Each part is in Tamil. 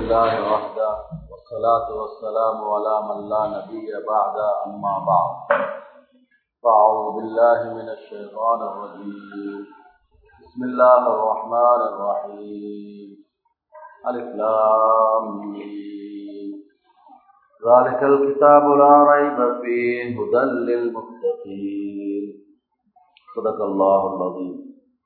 لله وحده والصلاة والسلام على من لا نبي بعد أما بعد فأعوذ بالله من الشيطان الرجيم بسم الله الرحمن الرحيم ألف لام ميم. ذلك الكتاب لا ريب فيه هدى للمتقين صدق الله العظيم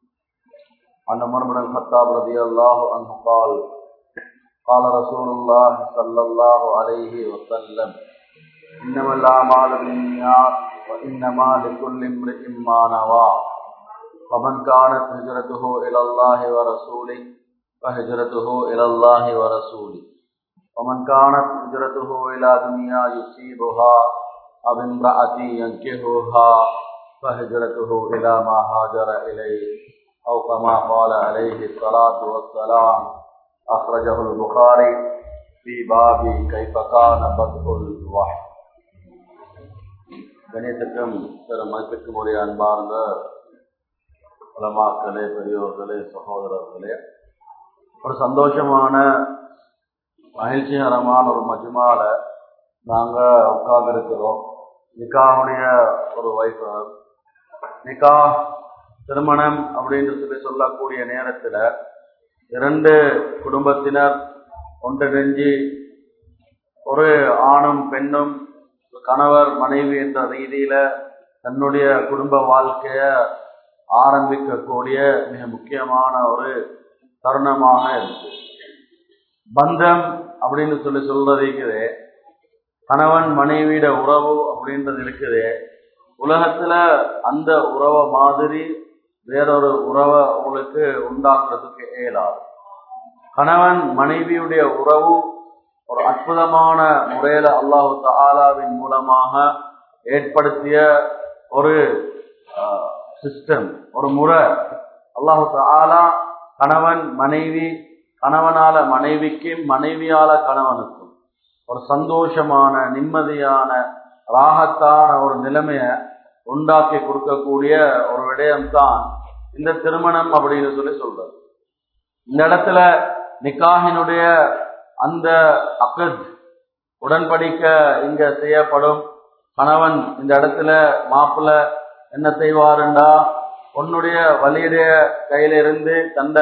عن عمر بن الخطاب رضي الله عنه قال قال رسول الله صلى الله عليه وسلم إنما الأعمال بالنيات وإنما لكل امرئ ما نوى فمن كانت هجرته إلى الله ورسوله فهجرته إلى الله ورسوله ومن كانت هجرته إلى دنيا يصيبها أو امرأة ينكهها فهجرته إلى ما هاجر إليه أو كما قال عليه الصلاة والسلام أخرجه البخاري في باب كيف كان بدء الوحي கணியத்துக்கும் சில மதிப்பிற்கும் உரிய அன்பார்ந்த உலமாக்களே பெரியோர்களே சகோதரர்களே ஒரு சந்தோஷமான மகிழ்ச்சிகரமான ஒரு மஜ்மால நாங்கள் உட்கார்ந்துருக்கிறோம் நிக்காவுடைய ஒரு வைபவம் நிக்கா திருமணம் அப்படின்னு சொல்லி சொல்லக்கூடிய நேரத்தில் இரண்டு குடும்பத்தினர் ஒன்றிணைஞ்சு ஒரு ஆணும் பெண்ணும் கணவர் மனைவி என்ற ரீதியில தன்னுடைய குடும்ப வாழ்க்கைய ஆரம்பிக்கக்கூடிய மிக முக்கியமான ஒரு தருணமாக இருக்கு பந்தம் அப்படின்னு சொல்லி சொல்றது இருக்குது கணவன் மனைவியிட உறவு அப்படின்றது இருக்குது உலகத்துல அந்த உறவை மாதிரி வேறொரு உறவை உங்களுக்கு உண்டாக்குறதுக்கு இயலாது கணவன் மனைவியுடைய உறவு ஒரு அற்புதமான முறையில அல்லாஹு தாலாவின் மூலமாக ஏற்படுத்திய ஒரு சிஸ்டம் ஒரு முறை அல்லாஹு தாலா கணவன் மனைவி கணவனால மனைவிக்கும் மனைவியால கணவனுக்கும் ஒரு சந்தோஷமான நிம்மதியான ராகத்தான ஒரு நிலைமைய உண்டாக்கி கொடுக்கக்கூடிய ஒரு விடயம்தான் இந்த திருமணம் அப்படின்னு சொல்லி சொல்றது இந்த இடத்துல நிக்காகினுடைய அந்த அக்கத் உடன்படிக்க இங்க செய்யப்படும் கணவன் இந்த இடத்துல மாப்பிள்ள என்ன செய்வாருண்டா உன்னுடைய வலியுடைய கையில இருந்து தந்த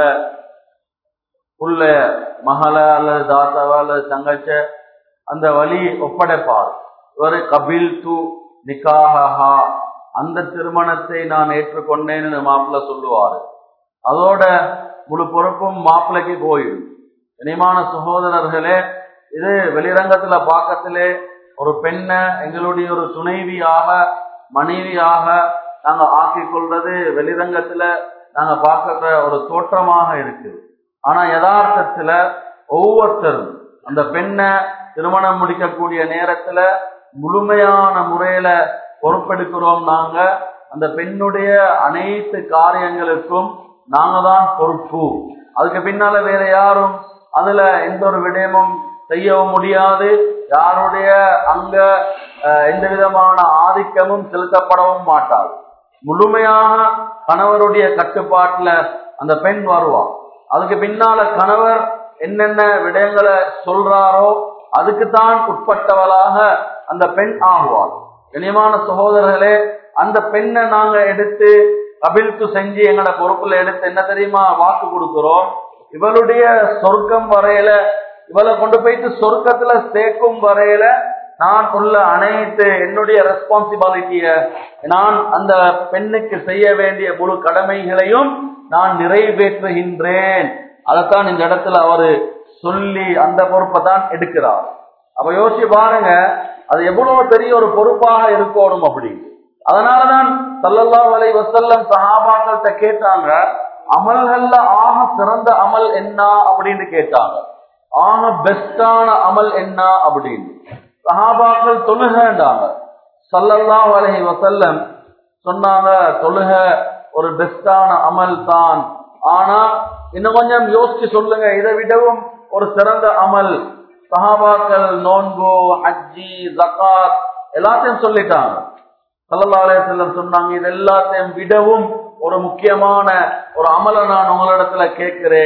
புள்ள மகள அல்லது தாத்தாவ அல்லது தங்கச்ச அந்த வலி ஒப்படைப்பார் இவர் கபில் து நிக்காஹா அந்த திருமணத்தை நான் ஏற்றுக்கொண்டேன்னு மாப்பிள்ள சொல்லுவாரு அதோட முழு பொறுப்பும் மாப்பிள்ளைக்கு போயிடும் இனிமான சகோதரர்களே இது வெளிரங்கத்துல பாக்கத்திலே ஒரு பெண்ணை எங்களுடைய ஒரு துணைவியாக மனைவியாக நாங்க ஆக்கி கொள்றது வெளிரங்கத்துல நாங்க பார்க்கிற ஒரு தோற்றமாக இருக்குது ஆனா யதார்த்தத்துல ஒவ்வொருத்தரும் அந்த பெண்ணை திருமணம் முடிக்கக்கூடிய நேரத்துல முழுமையான முறையில பொறுப்பெடுக்கிறோம் நாங்க அந்த பெண்ணுடைய அனைத்து காரியங்களுக்கும் நாங்க தான் பொறுப்பு அதுக்கு பின்னால வேற யாரும் அதுல எந்த ஒரு விடயமும் செய்யவும் முடியாது யாருடைய அங்க எந்த விதமான ஆதிக்கமும் செலுத்தப்படவும் மாட்டாது முழுமையாக கணவருடைய கட்டுப்பாட்டுல அந்த பெண் வருவார் அதுக்கு பின்னால கணவர் என்னென்ன விடயங்களை சொல்றாரோ அதுக்குத்தான் உட்பட்டவளாக அந்த பெண் ஆகுவார் இனியமான சகோதரர்களே அந்த பெண்ணை நாங்க எடுத்து கபில்த்து செஞ்சு எங்களோட பொறுப்புல எடுத்து என்ன தெரியுமா வாக்கு கொடுக்கிறோம் இவளுடைய சொர்க்கம் வரையில இவளை கொண்டு போயிட்டு சொர்க்கத்துல சேர்க்கும் வரையில நான் உள்ள அனைத்து என்னுடைய ரெஸ்பான்சிபிலிட்டிய நான் அந்த பெண்ணுக்கு செய்ய வேண்டிய முழு கடமைகளையும் நான் நிறைவேற்றுகின்றேன் அதைத்தான் இந்த இடத்துல அவரு சொல்லி அந்த பொறுப்பை தான் எடுக்கிறார் அப்ப யோசிச்சு பாருங்க அது எவ்வளவு பெரிய ஒரு பொறுப்பாக இருக்கணும் அப்படி அதனாலதான் சல்லல்லா வலை வசல்லம் சஹாபாக்கள்கிட்ட கேட்டாங்க அமல்கள்ல ஆக சிறந்த அமல் என்ன அப்படின்னு கேட்டாங்க ஆக பெஸ்டான அமல் என்ன அப்படின்னு சஹாபாக்கள் தொழுகண்டாங்க சல்லல்லா வலை வசல்லம் சொன்னாங்க தொழுக ஒரு பெஸ்டான அமல் தான் ஆனா இன்னும் கொஞ்சம் யோசிச்சு சொல்லுங்க இதை விடவும் ஒரு சிறந்த அமல் சஹாபாக்கள் நோன்பு ஹஜ்ஜி ஜக்காத் எல்லாத்தையும் சொல்லிட்டாங்க சல்லல்லா அலையம் சொன்னாங்க இது எல்லாத்தையும் விடவும் ஒரு முக்கியமான ஒரு அமலை நான் உங்களிடத்துல கேட்கிறேன்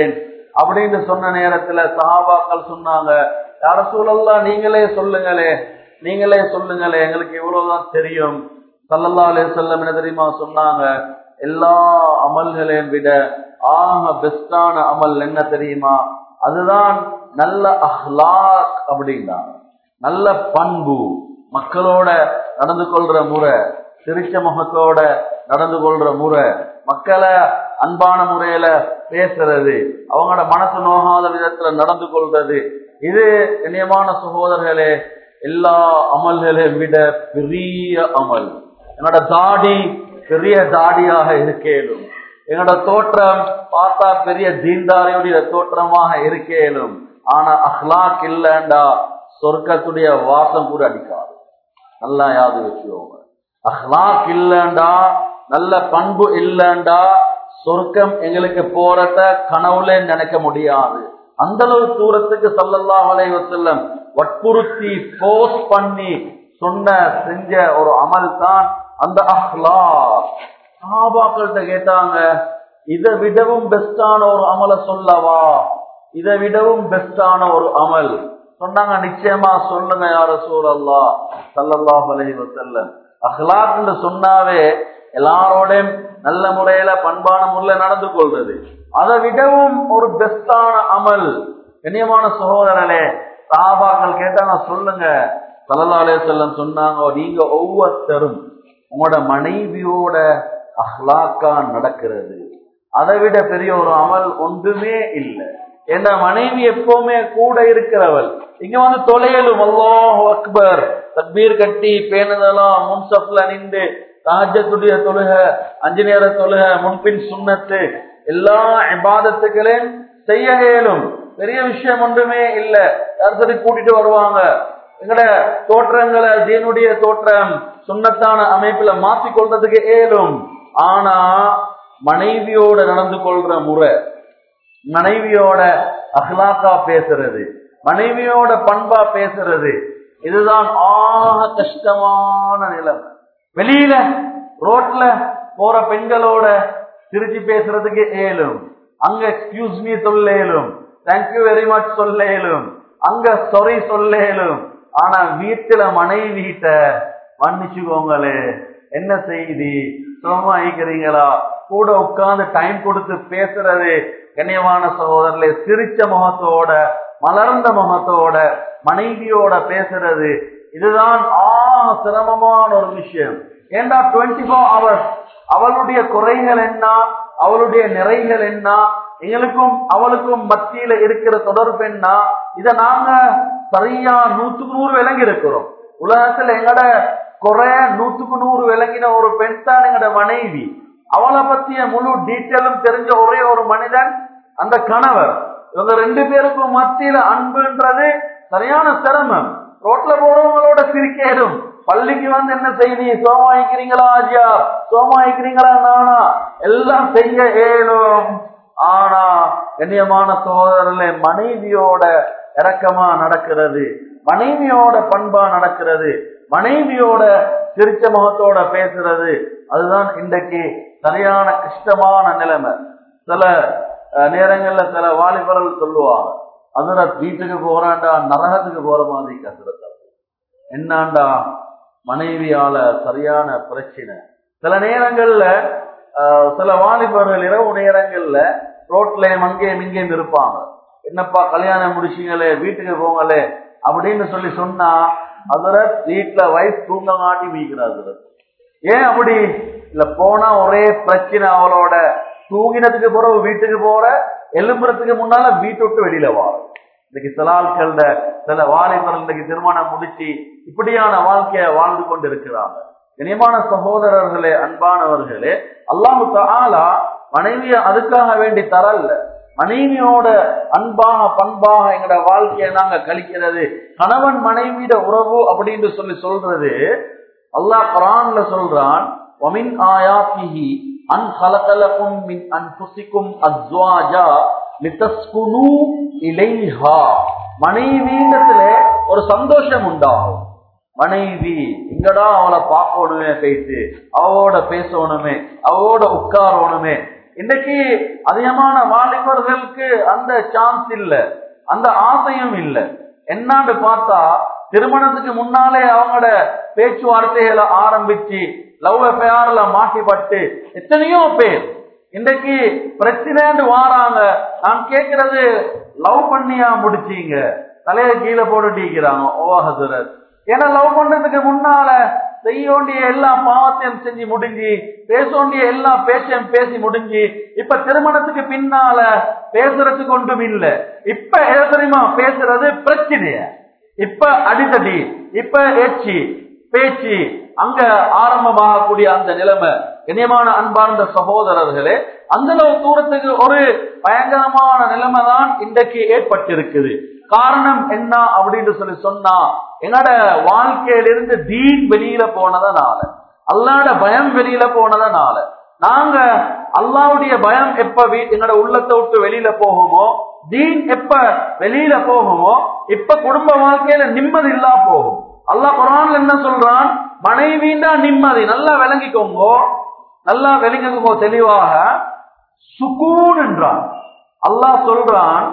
அப்படின்னு சொன்ன நேரத்துல சஹாபாக்கள் சொன்னாங்க யார சூழல்லாம் நீங்களே சொல்லுங்களே நீங்களே சொல்லுங்களே எங்களுக்கு இவ்வளவுதான் தெரியும் சல்லல்லா அலே செல்லம் என்ன தெரியுமா சொன்னாங்க எல்லா அமல்களையும் விட ஆக பெஸ்டான அமல் என்ன தெரியுமா அதுதான் நல்ல அஹ்லாக் அப்படின்னாங்க நல்ல பண்பு மக்களோட நடந்து கொள்ற முறை சிரிச்ச முகத்தோட நடந்து கொள்ற முறை மக்களை அன்பான முறையில பேசுறது அவங்களோட மனசு நோகாத விதத்துல நடந்து கொள்றது இது இணையமான சகோதரர்களே எல்லா அமல்களையும் விட பெரிய அமல் என்னோட தாடி பெரிய தாடியாக இருக்கேனும் என்னோட தோற்றம் பார்த்தா பெரிய தீன்தாரியுடைய தோற்றமாக இருக்கேனும் ஆனா அஹ்லாக் இல்லண்டா சொர்க்கத்துடைய வாசம் கூட அடிக்காது நல்லா யாது வச்சுக்கோங்க அஹ்லாக் இல்லண்டா நல்ல பண்பு இல்லண்டா சொர்க்கம் எங்களுக்கு போறத கனவுல நினைக்க முடியாது அந்த அளவு தூரத்துக்கு சல்லல்லா அலைவ செல்லம் வற்புறுத்தி போஸ் பண்ணி சொன்ன செஞ்ச ஒரு அமல் தான் அந்த அஹ்லா சஹாபாக்கள்கிட்ட கேட்டாங்க இதை விடவும் பெஸ்டான ஒரு அமலை சொல்லவா இதை விடவும் பெஸ்டான ஒரு அமல் சொன்னாங்க நிச்சயமா சொல்லுங்க யார சூழல்லா சல்லல்லா அலைஹி வசல்லம் அஹ்லாக்னு சொன்னாவே எல்லாரோடையும் நல்ல முறையில பண்பான முறையில நடந்து கொள்றது அதை விடவும் ஒரு பெஸ்டான அமல் கண்ணியமான சகோதரனே சாபாக்கள் கேட்டாங்க சொல்லுங்க சல்லல்லா அலைஹி வஸல்லம் சொன்னாங்க நீங்க ஒவ்வொருத்தரும் உங்களோட மனைவியோட அஹ்லாக்கா நடக்கிறது அதை விட பெரிய ஒரு அமல் ஒன்றுமே இல்லை என்ற மனைவி எப்பவுமே கூட இருக்கிறவள் இங்க வந்து தொலையலும் அல்லாஹ் அக்பர் தக்பீர் கட்டி பேணுதலாம் முன்சப்ல நின்று தாஜத்துடைய தொழுக அஞ்சு நேர தொழுக முன்பின் சுண்ணத்து எல்லா இபாதத்துகளையும் செய்ய இயலும் பெரிய விஷயம் ஒன்றுமே இல்ல யார் சரி கூட்டிட்டு வருவாங்க எங்கட தோற்றங்களை ஜீனுடைய தோற்றம் சுண்ணத்தான அமைப்புல மாத்தி கொள்றதுக்கு ஏலும் ஆனா மனைவியோட நடந்து கொள்ற முறை மனைவியோட அஹ்லாக்கா பேசுறது மனைவியோட பண்பா பேசுறது இதுதான் ஆக கஷ்டமான நிலைமை வெளியில ரோட்ல போற பெண்களோட திருச்சி பேசுறதுக்கு ஏலும் அங்க எக்ஸ்கியூஸ் மீ சொல்லேலும் தேங்க்யூ வெரி மச் சொல்லேலும் அங்க சொரி சொல்லேலும் ஆனா வீட்டுல மனைவிட்ட மன்னிச்சுக்கோங்களே என்ன செய்தி சுகமா இருக்கிறீங்களா கூட உட்கார்ந்து டைம் கொடுத்து பேசுறது கண்ணியமான சகோதரர்களே சிரிச்ச முகத்தோட மலர்ந்த முகத்தோட மனைவியோட பேசுறது இதுதான் ஆ சிரமமான ஒரு விஷயம் ஏண்டா டுவெண்ட்டி ஃபோர் ஹவர்ஸ் அவளுடைய குறைகள் என்ன அவளுடைய நிறைகள் என்ன எங்களுக்கும் அவளுக்கும் மத்தியில இருக்கிற தொடர்பு என்ன இத நாங்க சரியா நூத்துக்கு நூறு விளங்கி இருக்கிறோம் உலகத்துல எங்கட குறை நூத்துக்கு நூறு விளங்கின ஒரு பெண் தான் எங்கட மனைவி அவளை பத்திய முழு டீட்டெயிலும் தெரிஞ்ச ஒரே ஒரு மனிதன் அந்த கணவர் இவங்க ரெண்டு பேருக்கும் மத்தியில அன்புன்றது சரியான சிரமம் ரோட்ல போறவங்களோட சிரிக்கேடும் பள்ளிக்கு வந்து என்ன செய்தி சோமாயிக்கிறீங்களா ஆஜியா சோமாயிக்கிறீங்களா நானா எல்லாம் செய்ய ஏழும் ஆனா கண்ணியமான சகோதரர்களே மனைவியோட இறக்கமா நடக்கிறது மனைவியோட பண்பா நடக்கிறது மனைவியோட சிரிச்ச முகத்தோட பேசுறது அதுதான் இன்றைக்கு சரியான கஷ்டமான நிலைமை சில நேரங்கள்ல சில வாலிபர்கள் சொல்லுவாங்க அதுல வீட்டுக்கு போறாண்டா நரகத்துக்கு போற மாதிரி கசுரத்தை என்னாண்டா மனைவியால சரியான பிரச்சனை சில நேரங்கள்ல சில வாலிபர்கள் இரவு நேரங்கள்ல ரோட்லயும் அங்கேயும் இங்கேயும் இருப்பாங்க என்னப்பா கல்யாணம் முடிச்சிங்களே வீட்டுக்கு போங்களே அப்படின்னு சொல்லி சொன்னா அதுல வீட்டுல வயசு தூங்க மாட்டி மீக்கிறாரு ஏன் அப்படி இல்ல போனா ஒரே பிரச்சனை அவளோட தூங்கினதுக்கு பிறகு வீட்டுக்கு போற எலும்புறதுக்கு முன்னால வீட்டை விட்டு வெளியில வாழ இன்னைக்கு சில ஆட்கள சில வாலிபர்கள் இன்னைக்கு திருமணம் முடிச்சு இப்படியான வாழ்க்கைய வாழ்ந்து கொண்டு இருக்கிறாங்க இனியமான சகோதரர்களே அன்பானவர்களே அல்லாஹு தாலா மனைவிய அதுக்காக வேண்டி தரல மனைவியோட அன்பாக பண்பாக எங்கட வாழ்க்கையை நாங்க கழிக்கிறது கணவன் மனைவியோட உறவு அப்படின்னு சொல்லி சொல்றது அல்லாஹ் குரான்ல சொல்றான் ஒமின் ஆயாத்திஹி அன் கலகலக்கும் மின் அன்புசிக்கும் அஸ்வாஜா லிதஸ்குனு இலைஹா மனைவியிடத்துல ஒரு சந்தோஷம் உண்டாகும் மனைவி இங்கடா அவளை பார்க்கணுமே போயிட்டு அவளோட பேசணுமே அவளோட உட்காரணுமே இன்னைக்கு அதிகமான வாலிபர்களுக்கு அந்த சான்ஸ் இல்ல அந்த ஆசையும் இல்ல என்னான்னு பார்த்தா திருமணத்துக்கு முன்னாலே அவங்களோட பேச்சுவார்த்தைகளை ஆரம்பிச்சு லவ் அஃபேர்ல மாட்டிப்பட்டு எத்தனையோ பேர் இன்றைக்கு பிரச்சனைன்னு வாராங்க நான் கேட்கறது லவ் பண்ணியா முடிச்சீங்க தலைய கீழே போட்டுட்டிக்கிறாங்க ஓ ஹசரத் ஏன்னா லவ் பண்றதுக்கு முன்னால செய்ய வேண்டிய எல்லா பாவத்தையும் செஞ்சு முடிஞ்சு பேச வேண்டிய எல்லா பேச்சையும் பேசி முடிஞ்சு இப்ப திருமணத்துக்கு பின்னால பேசுறதுக்கு ஒன்றும் இல்ல இப்ப எது தெரியுமா பேசுறது பிரச்சனைய இப்ப அடித்தடி இப்ப ஏச்சி பேச்சு அங்க ஆரம்பமாகக்கூடிய அந்த நிலைமை இனியமான அன்பார்ந்த சகோதரர்களே அந்த அளவு தூரத்துக்கு ஒரு பயங்கரமான நிலைமை தான் இன்றைக்கு ஏற்பட்டிருக்குது காரணம் என்ன அப்படின்னு சொல்லி சொன்னா என்னோட வாழ்க்கையிலிருந்து தீன் வெளியில போனதனால அல்லாட பயம் வெளியில போனதனால நாங்க அல்லாவுடைய பயம் எப்ப வீ- எங்களோட உள்ளத்தை விட்டு வெளியில போகுமோ தீன் எப்ப வெளியில போகுமோ இப்ப குடும்ப வாழ்க்கையில நிம்மதி இல்லா போகும் அல்லாஹ் குரான்ல என்ன சொல்றான் மனைவிண்டா நிம்மதி நல்லா விளங்கிக்கோங்க நல்லா விளங்கிக்கோங்க தெளிவாக சுகூன் என்றான் அல்லாஹ் சொல்றான்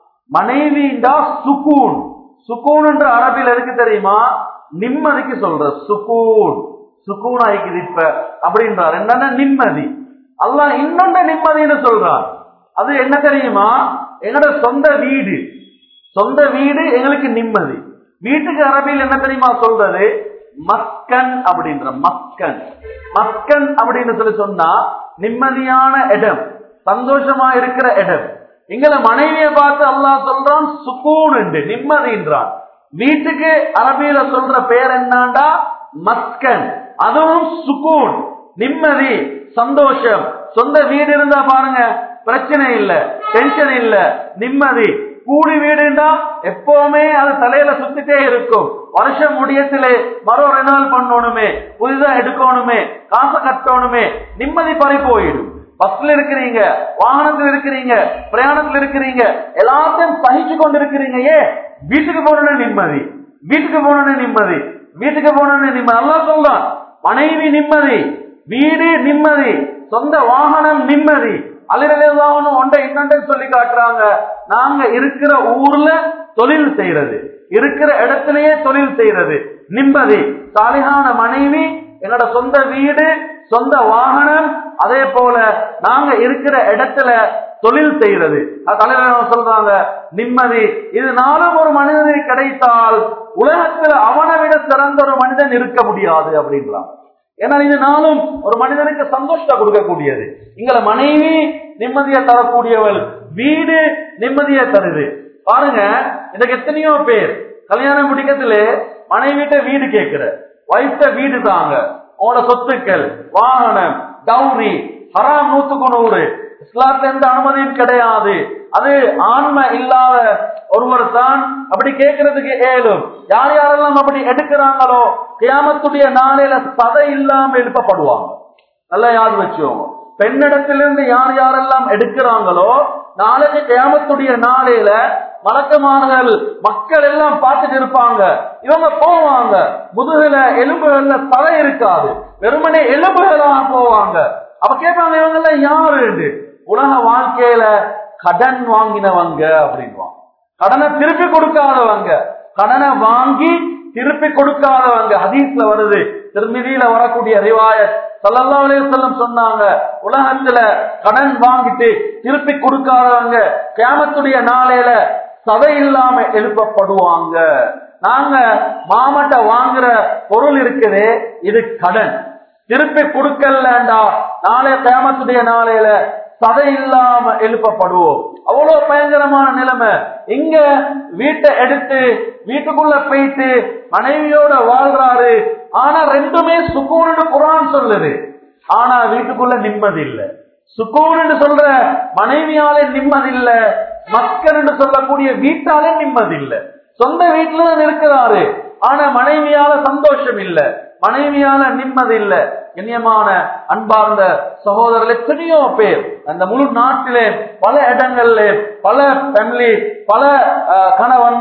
மனைவிண்டா சுகூன் சுகூன் என்ற அரபில் எதுக்கு தெரியுமா நிம்மதிக்கு சொல்ற சுகூன் சுகூன் ஆயிக்குது இப்ப அப்படின்றார் என்னன்னா நிம்மதி அல்லாஹ் இன்னொன்னு நிம்மதின்னு சொல்றான் அது என்ன தெரியுமா எங்களோட சொந்த வீடு சொந்த வீடு எங்களுக்கு நிம்மதி வீட்டுக்கு அரபியில் என்ன தெரியுமா சொல்றது மக்கன் அப்படின்ற மக்கன் மக்கன் அப்படின்னு சொல்லி சொன்னா நிம்மதியான இடம் சந்தோஷமா இருக்கிற இடம் எங்களை மனைவியை பார்த்து அல்லாஹ் சொல்றான் சுக்கூன் என்று நிம்மதின்றான் வீட்டுக்கு அரபியில சொல்ற பேர் என்னண்டா மக்கன் அதுவும் சுக்கூன் நிம்மதி சந்தோஷம் சொந்த வீடு இருந்தா பாருங்க பிரச்சனை இல்ல டென்ஷன் இல்ல நிம்மதி கூலி வீடுண்டா எப்பவுமே அது தலையில சுத்திட்டே இருக்கும் வருஷம் முடியத்திலே மறு ரெனால் பண்ணணுமே புதிதா எடுக்கணுமே காசை கட்டணுமே நிம்மதி பறி போயிடும் பஸ்ல இருக்கிறீங்க வாகனத்துல இருக்கிறீங்க பிரயாணத்துல இருக்கிறீங்க எல்லாத்தையும் சகிச்சு கொண்டு இருக்கிறீங்க ஏ வீட்டுக்கு போகணும்னு நிம்மதி வீட்டுக்கு போகணும்னு நிம்மதி வீட்டுக்கு போகணும்னு நிம்மதி நல்லா சொல்றான் மனைவி நிம்மதி வீடு நிம்மதி சொந்த வாகனம் நிம்மதி அலிரலேதாவனு ஒன்றை இன்னொன்றை சொல்லி காட்டுறாங்க நாங்க இருக்கிற ஊர்ல தொழில் செய்யறது இருக்கிற இடத்திலேயே தொழில் செய்யறது நிம்மதி சாலிகான மனைவி என்னோட சொந்த வீடு சொந்த வாகனம் அதே போல நாங்க இருக்கிற இடத்துல தொழில் செய்யறது அது தலைவர் சொல்றாங்க நிம்மதி இது நாளும் ஒரு மனிதனுக்கு கிடைத்தால் உலகத்துல அவனை விட சிறந்த ஒரு மனிதன் இருக்க முடியாது அப்படின்றாங்க ஏன்னா இது நாளும் ஒரு மனிதனுக்கு சந்தோஷத்தை கொடுக்கக்கூடியது எங்களை மனைவி நிம்மதியை தரக்கூடியவள் வீடு நிம்மதியை தருது பாருங்க எனக்கு எத்தனையோ பேர் கல்யாணம் முடிக்கத்துல மனைவிட்ட வீடு கேட்கிற வைஃப்ட வீடு தாங்க உங்களோட சொத்துக்கள் வாகனம் டவுரி ஹராம் நூத்துக்கு நூறு இஸ்லாத்துல எந்த அனுமதியும் கிடையாது அது ஆன்ம இல்லாத ஒருவர் தான் அப்படி கேட்கறதுக்கு ஏலும் யார் யாரெல்லாம் அப்படி எடுக்கிறாங்களோ கியாமத்துடைய நாளையில சதை இல்லாம எழுப்பப்படுவாங்க நல்லா யார் வச்சுக்கோங்க பெண்ணிடத்திலிருந்து யார் யாரெல்லாம் எடுக்கிறாங்களோ நாளைக்கு கியாமத்துடைய நாளையில மலக்கமானகள் மக்கள் எல்லாம் பார்த்துட்டு இருப்பாங்க இவங்க போவாங்க முதுகுல எலும்புகள்ல தலை இருக்காது வெறுமனே எலும்புகளாக போவாங்க அப்ப கேட்பாங்க இவங்க எல்லாம் யாரு உலக வாழ்க்கையில கடன் வாங்கினவங்க அப்படின்வாங்க கடனை திருப்பி கொடுக்காதவங்க கடனை வாங்கி திருப்பி கொடுக்காதவங்க ஹதீஸ்ல வருது திருமிதியில வரக்கூடிய ரிவாயத் சல்லல்லா அலையம் சொன்னாங்க உலகத்துல கடன் வாங்கிட்டு திருப்பி கொடுக்காதவங்க கேமத்துடைய நாளையில சதை இல்லாம எழுப்பப்படுவாங்க நாங்க மாமட்ட வாங்குற பொருள் இருக்குது இது கடன் திருப்பி கொடுக்கலண்டா நாளைய கேமத்துடைய நாளையில சதை இல்லாம எழுப்பப்படுவோம் அவ்வளவு பயங்கரமான நிலைமை இங்க வீட்டை எடுத்து வீட்டுக்குள்ள போயிட்டு மனைவியோட வாழ்றாரு ஆனா ரெண்டுமே சுக்கூன்னு குரான் சொல்லுது ஆனா வீட்டுக்குள்ள நிம்மதி இல்ல சுக்கூன்னு சொல்ற மனைவியாலே நிம்மதி இல்ல மக்கள் என்று சொல்லக்கூடிய வீட்டாலே நிம்மதி இல்ல சொந்த வீட்டுல தான் இருக்கிறாரு ஆனா மனைவியால சந்தோஷம் இல்ல மனைவியால நிம்மதி இல்ல கண்ணியமான அன்பார்ந்த சகோதரர்கள் எத்தனையோ பேர் அந்த முழு நாட்டிலே பல இடங்கள்ல பல ஃபேமிலி பல அஹ், கணவன்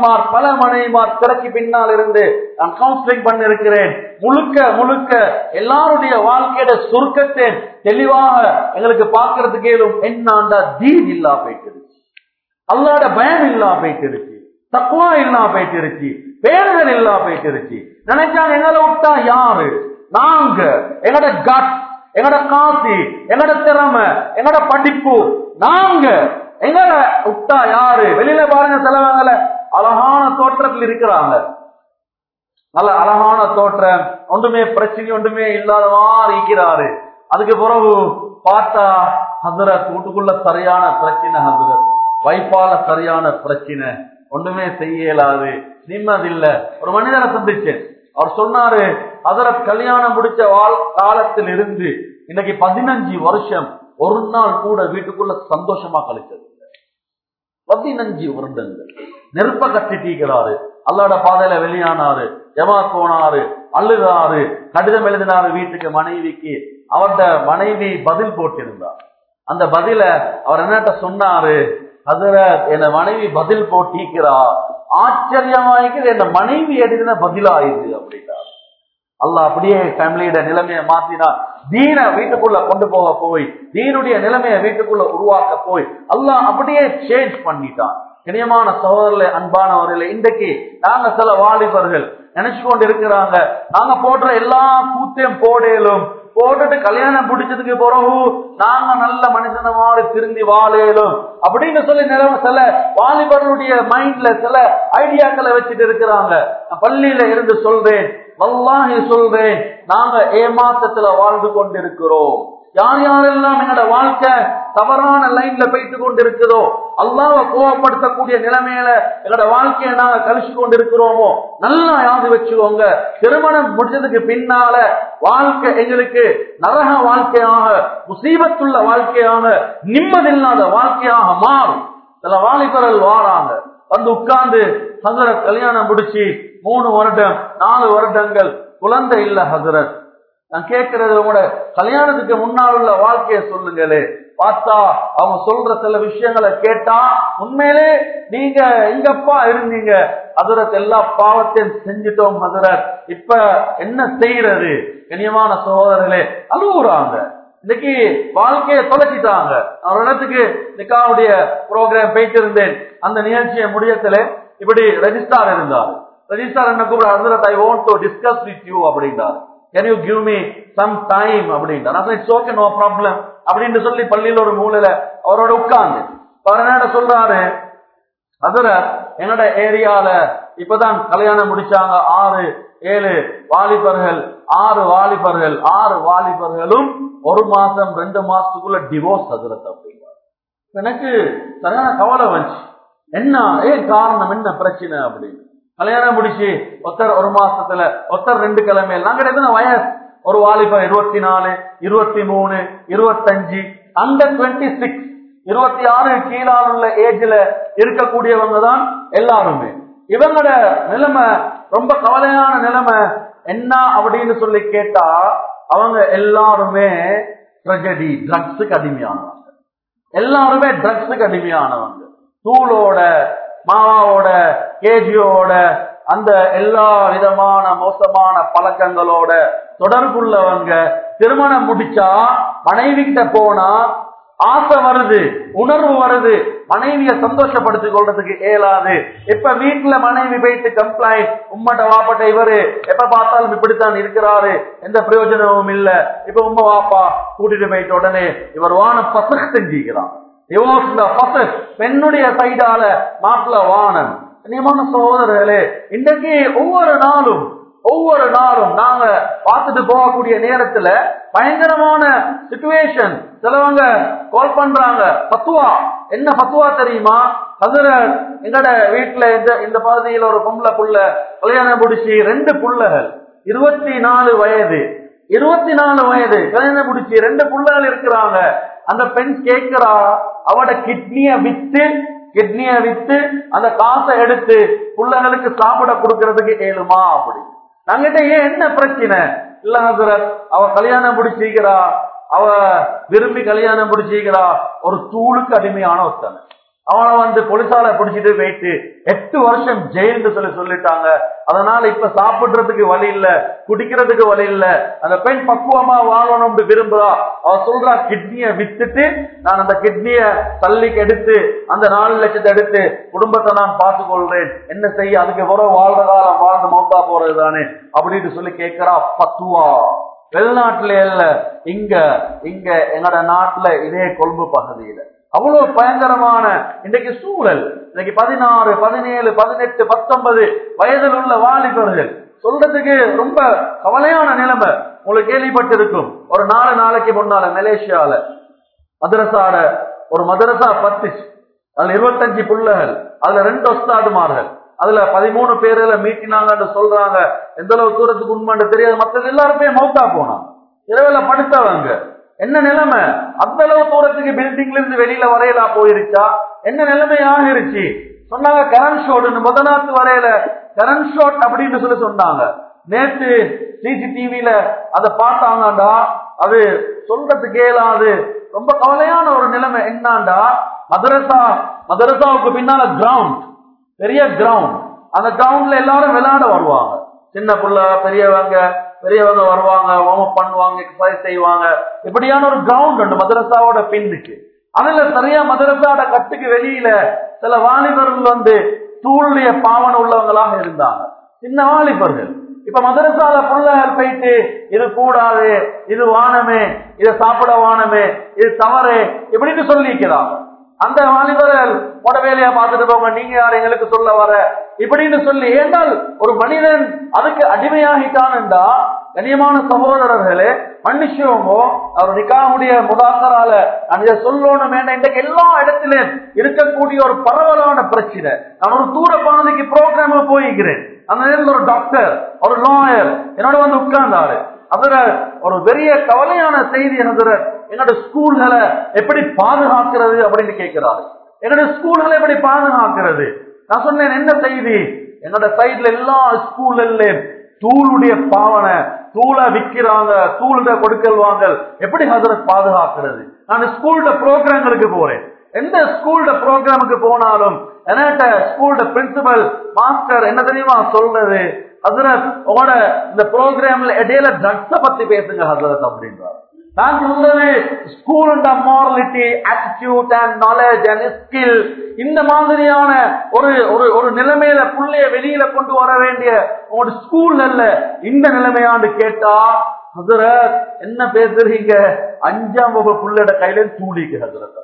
கணவன்மார் பல மனைவிமார் திரைக்கு பின்னால் இருந்து நான் கவுன்சிலிங் பண்ண இருக்கிறேன் முழுக்க முழுக்க எல்லாருடைய வாழ்க்கையோட சுருக்கத்தை தெளிவாக எங்களுக்கு பார்க்கறதுக்கு ஏதும் என்னாண்டா தீன் இல்லா போயிட்டு அல்லாட பயம் இல்லா போயிட்டு இருக்கு தக்குவா இல்லா போயிட்டு இருக்கு பேர்கள் இல்லா போயிட்டு இருக்கு நினைச்சாங்க எங்களை விட்டா யாரு நாங்க எங்கட கட் எங்கட காசி எங்கட திறமை எங்கட படிப்பு நாங்க எங்கட விட்டா யாரு வெளியில பாருங்க சிலவங்கள அழகான தோற்றத்தில் இருக்கிறாங்க நல்ல அழகான தோற்றம் ஒன்றுமே பிரச்சனை ஒன்றுமே இல்லாதவாறு இருக்கிறாரு அதுக்கு பிறகு பார்த்தா ஹசரத் வீட்டுக்குள்ள சரியான பிரச்சனை ஹசரத் வைப்பால சரியான பிரச்சனை ஒன்றுமே செய்ய இயலாது நிம்மதில்ல ஒரு மனிதனை சந்திச்சேன் அவர் சொன்னாரு ஹசரத் கல்யாணம் முடிச்ச வாழ் காலத்தில் இருந்து இன்னைக்கு பதினஞ்சு வருஷம் ஒரு நாள் கூட வீட்டுக்குள்ள சந்தோஷமா கழிச்சது பதினஞ்சு வருடங்கள் நெருப்ப கட்டிட்டீங்கிறாரு அல்லாட பாதையில வெளியானாரு ஜமா போனாரு அழுதாரு கடிதம் எழுதினாரு வீட்டுக்கு மனைவிக்கு அவர்ட மனைவி பதில் போட்டிருந்தார் அந்த பதில அவர் என்னட்ட சொன்னாரு அதுல என் மனைவி பதில் போட்டிக்கிறா ஆச்சரியமாயிக்குது என் மனைவி எழுதின பதிலாயுது அப்படின்னார் அல்லாஹ் அப்படியே ஃபேமிலியோட நிலைமையை மாத்தினா தீன வீட்டுக்குள்ள கொண்டு போக போய் தீனுடைய நிலைமையை வீட்டுக்குள்ள உருவாக்க போய் அல்லாஹ் அப்படியே சேஞ்ச் பண்ணிட்டான் இனியமான சகோதரர்களே அன்பானவர்களே இன்றைக்கு நாங்க சில வாலிபர்கள் நினைச்சு கொண்டு இருக்கிறாங்க நாங்க போடுற எல்லா கூத்தையும் போடலும் போட்டுட்டு கல்யாணம் பிடிச்சதுக்கு பிறகு நாங்க நல்ல மனுஷன மாதிரி திருந்தி வாழலும் அப்படின்னு சொல்லி நிலைமை சில வாலிபர்களுடைய மைண்ட்ல சில ஐடியாக்களை வச்சுட்டு இருக்கிறாங்க நான் பள்ளியில இருந்து சொல்றேன் வல்லாஹி சொல்றேன் நாங்க ஏமாத்தத்துல வாழ்ந்து கொண்டிருக்கிறோம் யார் யாரெல்லாம் எங்களோட வாழ்க்கை தவறான லைன்ல போயிட்டு கொண்டிருக்கிறதோ அல்லாவை கோவப்படுத்தக்கூடிய நிலைமையில எங்களோட வாழ்க்கையை நாங்க கழிச்சு கொண்டிருக்கிறோமோ நல்லா யாது வச்சுக்கோங்க திருமணம் முடிச்சதுக்கு பின்னால வாழ்க்கை எங்களுக்கு நரக வாழ்க்கையாக முசீபத்துள்ள வாழ்க்கையாக நிம்மதில்லாத வாழ்க்கையாக மாறும் சில வாலிபர்கள் வாராங்க வந்து உட்கார்ந்து ஹசரத் கல்யாணம் முடிச்சு மூணு வருடம் நாலு வருடங்கள் குழந்தை இல்ல ஹசரத் நான் கேட்கறது கூட கல்யாணத்துக்கு முன்னால் உள்ள வாழ்க்கைய சொல்லுங்களே பார்த்தா அவங்க சொல்ற சில விஷயங்களை கேட்டா உண்மையிலே நீங்க எங்கப்பா இருந்தீங்க அதுரத் எல்லா பாவத்தையும் செஞ்சிட்டோம் மதுரத் இப்ப என்ன செய்யறது கண்ணியமான சகோதரர்களே அழுகுறாங்க இன்னைக்கு வாழ்க்கையை தொலைச்சிட்டாங்க ஒரு இடத்துக்கு நிக்காவுடைய ப்ரோக்ராம் போயிட்டு இருந்தேன் அந்த நிகழ்ச்சியை முடியத்துல இப்படி ரெஜிஸ்டார் இருந்தார் ரெஜிஸ்டார் என்ன கூப்பிட ஹசரத் I want to discuss with you அப்படின்றார் can you give me some time அப்படின்றார் இட்ஸ் ஓகே நோ ப்ராப்ளம் அப்படின்னு சொல்லி பள்ளியில ஒரு மூலையில அவரோட உட்கார்ந்து அவர் என்ன சொல்றாரு அதுல என்னோட ஏரியால இப்பதான் கல்யாணம் முடிச்சாங்க ஆறு ஏழு வாலிபர்கள் ஆறு வாலிபர்கள் ஆறு வாலிபர்களும் ஒரு மாசம் ரெண்டு மாசத்துக்குள்ள டிவோர்ஸ் அதுரத் அப்படிங்கிறார் எனக்கு சரியான கவலை வந்துச்சு என்ன ஏன் காரணம் என்ன பிரச்சனை அப்படின்னு கல்யாணம் முடிச்சு ஒருத்தர் ஒரு மாசத்துல ஒருத்தர் ரெண்டு கிழமையில் நாங்க எத்தனை வயசு ஒரு வாலிபர் இருபத்தி நாலு இருபத்தி மூணு இருபத்தஞ்சு அந்த டுவெண்ட்டி சிக்ஸ் இருபத்தி ஆறு கீழால் உள்ள ஏஜ்ல இருக்கக்கூடியவங்க தான் எல்லாருமே இவங்களோட நிலைமை ரொம்ப கவலையான நிலைமை என்ன அப்படின்னு சொல்லி கேட்டா அவங்க எல்லாருமே ட்ரெஜடி ட்ரக்ஸுக்கு அடிமையானவங்க எல்லாருமே ட்ரக்ஸுக்கு அடிமையானவங்க தூளோட மாவாவோட கேஜியோட அந்த எல்லா விதமான மோசமான பழக்கங்களோட தொடர்புள்ளவங்க திருமணம் முடிச்சா மனைவி கிட்ட போனா ஆசை வருது உணர்வு வருது மனைவிய சந்தோஷப்படுத்திக் கொள்றதுக்கு இயலாது இப்ப வீட்டுல மனைவி போயிட்டு கம்ப்ளைண்ட் உம்மட்ட வாப்பட்ட இவரு எப்ப பார்த்தாலும் இப்படித்தான் இருக்கிறாரு எந்த பிரயோஜனமும் இல்ல இப்ப உம்ம வாப்பா கூட்டிட்டு போயிட்ட உடனே இவர் வான பசக் செஞ்சுக்கிறான் பெண்ணுடைய சைடால மாப்பிள்ள வானம் நியமான சகோதரர்களே இன்றைக்கு ஒவ்வொரு நாளும் ஒவ்வொரு நாளும் நாங்க பார்த்துட்டு போகக்கூடிய நேரத்துல பயங்கரமான சுச்சுவேஷன் சிலவங்க கால் பண்றாங்க பத்துவா என்ன பத்துவா தெரியுமா அதுல எங்கட வீட்டுல இந்த இந்த பகுதியில ஒரு பொம்பளை புள்ள கல்யாணம் முடிச்சு ரெண்டு புள்ளைகள் இருபத்தி நாலு வயது இருபத்தி நாலு வயது கல்யாணம் முடிச்சு ரெண்டு புள்ளைகள் இருக்கிறாங்க அந்த பெண் கேட்கிறா அவட கிட்னிய வித்து கிட்னிய வித்து அந்த காசை எடுத்து பிள்ளைகளுக்கு சாப்பிட கொடுக்கறதுக்கு ஏழுமா அப்படி நாங்கிட்ட ஏன் என்ன பிரச்சனை இல்ல ஹசரத் அவ கல்யாணம் பிடிச்சிக்கிறா அவ விரும்பி கல்யாணம் பிடிச்சிக்கிறா ஒரு தூளுக்கு அடிமையான ஒருத்தன் அவனை வந்து போலீசால பிடிச்சிட்டு போயிட்டு எட்டு வருஷம் ஜெயில்னு சொல்லி சொல்லிட்டாங்க அதனால இப்ப சாப்பிடுறதுக்கு வழி இல்ல குடிக்கிறதுக்கு வழி இல்ல அந்த பெண் பக்குவமா வாழணும்னு விரும்புறா அவ சொல்றா கிட்னிய வித்துட்டு நான் அந்த கிட்னிய தள்ளிக்கு எடுத்து அந்த நாலு லட்சத்தை எடுத்து குடும்பத்தை நான் பார்த்து கொள்றேன் என்ன செய்ய அதுக்கு பிறகு வாழ்ற காலம் வாழ்ந்து மௌத்தா போறது தானே அப்படின்னு சொல்லி கேட்கிறா பத்துவா வெளிநாட்டுல இல்ல இங்க இங்க எங்கட நாட்டுல இதே கொழும்பு பகுதியில அவ்வளவு பயங்கரமான இன்றைக்கு சூழல் இன்னைக்கு பதினாறு பதினேழு பதினெட்டு பத்தொன்பது வயதில் உள்ள வாலிபர்கள் சொல்றதுக்கு ரொம்ப கவலையான நிலைமை உங்களுக்கு கேள்விப்பட்டிருக்கும் ஒரு நாலு நாளைக்கு முன்னால மலேசியால மதரசாட ஒரு மதரசா பத்துச்சு அதுல இருபத்தஞ்சு புள்ளகள் அதுல ரெண்டு ஒஸ்தாடுமார்கள் அதுல பதிமூணு பேர்ல மீட்டினாங்கன்னு சொல்றாங்க எந்த அளவு தூரத்துக்கு உண்மைன்னு தெரியாது மற்றது எல்லாருமே மௌத்தா போனாங்க இரவுல படுத்தவங்க என்ன நிலைமை அந்த அளவு தூரத்துக்கு பில்டிங்ல இருந்து வெளியில வரையலா போயிருச்சா என்ன நிலைமை ஆகிருச்சு சொன்னாங்க கரண்ட் ஷோட்னு முத நாத்து வரையில கரண்ட் ஷாட் அப்படின்னு சொல்லி சொன்னாங்க நேத்து சிசிடிவில அதை பார்த்தாங்கடா அது சொல்றதுக்கு இயலாது ரொம்ப கவலையான ஒரு நிலைமை என்னண்டா மதரசா மதரசாவுக்கு பின்னால கிரவுண்ட் பெரிய கிரவுண்ட் அந்த கிரவுண்ட்ல எல்லாரும் விளையாட வருவாங்க சின்ன புள்ள பெரியவங்க பெரியவங்க வருவாங்க வார்ம் பண்ணுவாங்க எக்ஸசைஸ் செய்வாங்க இப்படியான ஒரு கிரவுண்ட் உண்டு மதரசாவோட பின்னுக்கு அதுல சரியா மதரசாவோட கட்டுக்கு வெளியில சில வாலிபர்கள் வந்து தூளுடைய பாவனை உள்ளவங்களாக இருந்தாங்க சின்ன வாலிபர்கள் இப்ப மதரசால புள்ளகள் போயிட்டு இது கூடாது இது வானமே இதை சாப்பிட வானமே இது தவறு இப்படின்னு சொல்லிக்கிறாங்க அந்த வாலிபர்கள் உட வேலையா பார்த்துட்டு போங்க நீங்க யார் எங்களுக்கு சொல்ல வர இப்படின்னு சொல்லி ஏண்டால் ஒரு மனிதன் அதுக்கு அடிமையாகிட்டான்டா கண்ணியமான சகோதரர்களே மன்னிச்சுவங்க அவர் நிக்காவுடைய முதாக்கரால நான் இதை சொல்லணும் வேண்டாம் இன்றைக்கு எல்லா இடத்திலும் இருக்கக்கூடிய ஒரு பரவலான பிரச்சனை நான் ஒரு தூர பாதைக்கு ப்ரோக்ராம் போயிருக்கிறேன் அந்த நேரத்தில் ஒரு டாக்டர் ஒரு லாயர் என்னோட வந்து உட்கார்ந்தாரு அதுல ஒரு பெரிய கவலையான செய்தி என்னதுல என்னோட ஸ்கூல்களை எப்படி பாதுகாக்கிறது அப்படின்னு கேட்கிறாரு என்னோட ஸ்கூல்களை எப்படி பாதுகாக்கிறது நான் சொன்னேன் என்ன செய்தி என்னோட சைட்ல எல்லா ஸ்கூல்ல தூளுடைய பாவனை தூளை விக்கிறாங்க தூளுட கொடுக்கல் வாங்கல் எப்படி ஹசரத் பாதுகாக்கிறது நான் ஸ்கூல்ல ப்ரோக்ராம்களுக்கு போறேன் எந்த ஸ்கூல்ல ப்ரோக்ராமுக்கு போனாலும் என்கிட்ட ஸ்கூல்ல பிரின்சிபல் மாஸ்டர் என்ன தெரியுமா சொல்றது ஹசரத் உங்களோட இந்த ப்ரோக்ராம்ல இடையில ட்ரக்ஸ பத்தி பேசுங்க ஹசரத் அப்படின்றார் நான் சொல்றது school morality attitude and knowledge and skill இந்த மாதிரியான ஒரு ஒரு ஒரு நிலைமையில புள்ளைய வெளியில கொண்டு வர வேண்டிய உங்களோட ஸ்கூல் அல்ல இந்த நிலைமையாண்டு கேட்டா ஹசரத் என்ன பேசுறீங்க அஞ்சாம் வகுப்பு புள்ளையோட கையில தூளிக்கு ஹசரத்